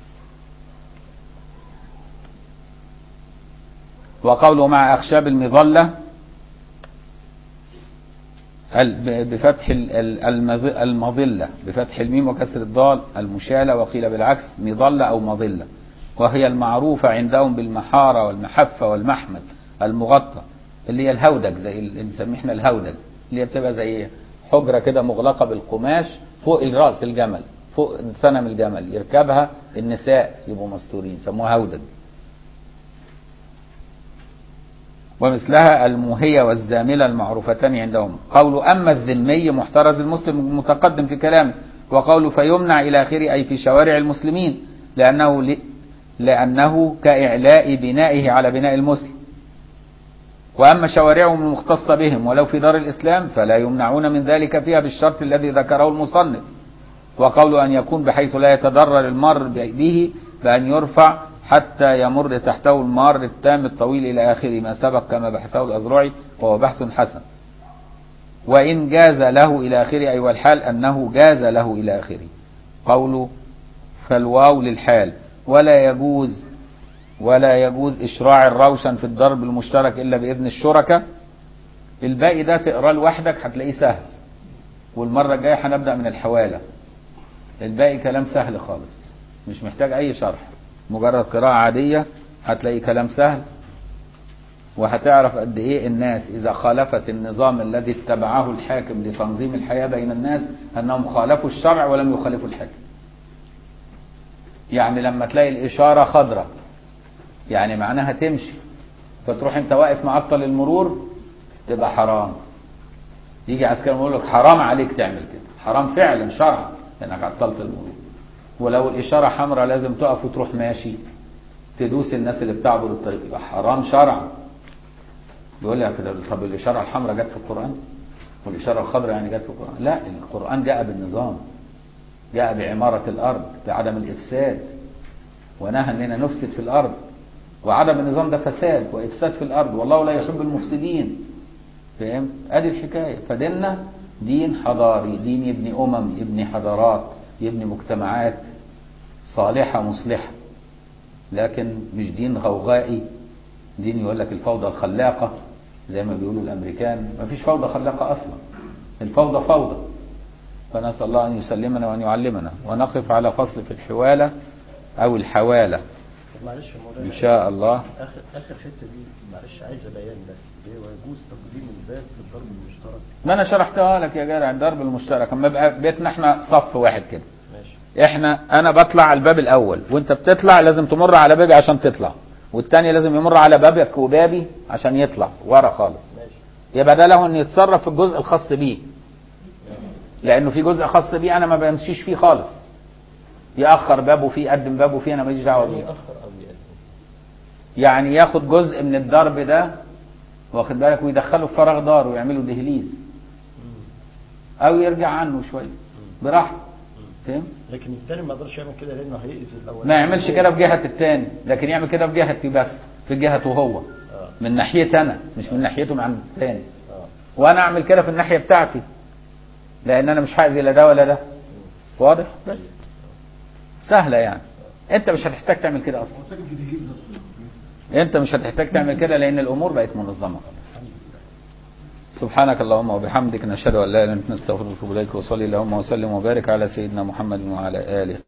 وقوله مع أخشاب المظلة بفتح المظلة بفتح الميم وكسر الضال المشالة وقيل بالعكس مظلة أو مظلة وهي المعروفة عندهم بالمحارة والمحفة والمحمل المغطى اللي هي الهودج زي اللي بنسميه احنا الهودج اللي هي بتبقى زي حجرة كده مغلقة بالقماش فوق الراس الجمل فوق سنم الجمل يركبها النساء يبقوا مستورين يسموها هودج ومثلها المهية والزاملة المعروفتان عندهم قول أما الذمي محترز المسلم متقدم في كلامه وقول فيمنع إلى آخره أي في شوارع المسلمين لأنه ل... لأنه كإعلاء بنائه على بناء المسلم وأما شوارعهم المختصة بهم ولو في دار الإسلام فلا يمنعون من ذلك فيها بالشرط الذي ذكره المصنف وقول أن يكون بحيث لا يتضرر المار به بأن يرفع حتى يمر تحته المار التام الطويل إلى آخره ما سبق كما بحثه الأزرعي وهو بحث حسن وإن جاز له إلى آخره أي والحال أنه جاز له إلى آخره قوله فالواو للحال ولا يجوز ولا يجوز إشراع الروشن في الضرب المشترك إلا بإذن الشركاء الباقي ده تقراه لوحدك هتلاقيه سهل والمرة الجاية هنبدأ من الحوالة الباقي كلام سهل خالص مش محتاج أي شرح مجرد قراءة عادية هتلاقي كلام سهل وهتعرف قد ايه الناس اذا خالفت النظام الذي اتبعه الحاكم لتنظيم الحياة بين الناس انهم خالفوا الشرع ولم يخالفوا الحاكم يعني لما تلاقي الاشارة خضراء يعني معناها تمشي فتروح انت واقف معطل المرور تبقى حرام يجي عسكري يقول لك حرام عليك تعمل كده حرام فعلا شرعا لانك عطلت المرور ولو الإشارة حمراء لازم تقف وتروح ماشي تدوس الناس اللي بتعبر الطريق يبقى حرام شرعا بيقول لك طب الإشارة الحمراء جت في القرآن والإشارة الخضراء يعني جت في القرآن لا القرآن جاء بالنظام جاء بعمارة الأرض بعدم الإفساد ونهى أننا نفسد في الأرض وعدم النظام ده فساد وإفساد في الأرض والله لا يحب المفسدين فاهم؟ ادي الحكايه فديننا دين حضاري دين يبني امم يبني حضارات يبني مجتمعات صالحه مصلحه لكن مش دين غوغائي دين يقول لك الفوضى الخلاقه زي ما بيقولوا الامريكان ما فيش فوضى خلاقه اصلا الفوضى فوضى فنسال الله ان يسلمنا وان يعلمنا ونقف على فصل في الحواله او الحواله طب معلش يا مولانا ان شاء الله اخر اخر حته دي معلش عايزه بيان بس اللي هو يجوز تقديم الباب في الضرب المشترك ما انا شرحتها لك يا جدع الضرب المشترك اما يبقى بيتنا احنا صف واحد كده ماشي احنا انا بطلع على الباب الاول وانت بتطلع لازم تمر على بابي عشان تطلع والتاني لازم يمر على بابك وبابي عشان يطلع ورا خالص ماشي يبقى ده له ان يتصرف في الجزء الخاص بيه لانه في جزء خاص بيه انا ما بمشيش فيه خالص ياخر بابه فيه يقدم بابه فيه انا ماليش دعوه يعني بيه يأخر او يقدم يعني ياخد جزء من الضرب ده واخد بالك ويدخله في فراغ دار ويعمله دهليز او يرجع عنه شويه براحته فاهم لكن الثاني ما يقدرش يعمل كده لانه هيأذي الاول ما يعملش كده في جهه التاني لكن يعمل كده في جهتي بس في جهته هو اه من ناحيتي انا مش من ناحيته من عند التاني اه وانا اعمل كده في الناحيه بتاعتي لان انا مش هاذي لا ده ولا ده واضح بس سهله يعني انت مش هتحتاج تعمل كده اصلا انت مش هتحتاج تعمل كده لان الامور بقت منظمه سبحانك اللهم وبحمدك نشهد ان لا اله الا انت نستغفرك ونتوب اليك وصلي اللهم وسلم وبارك على سيدنا محمد وعلى اله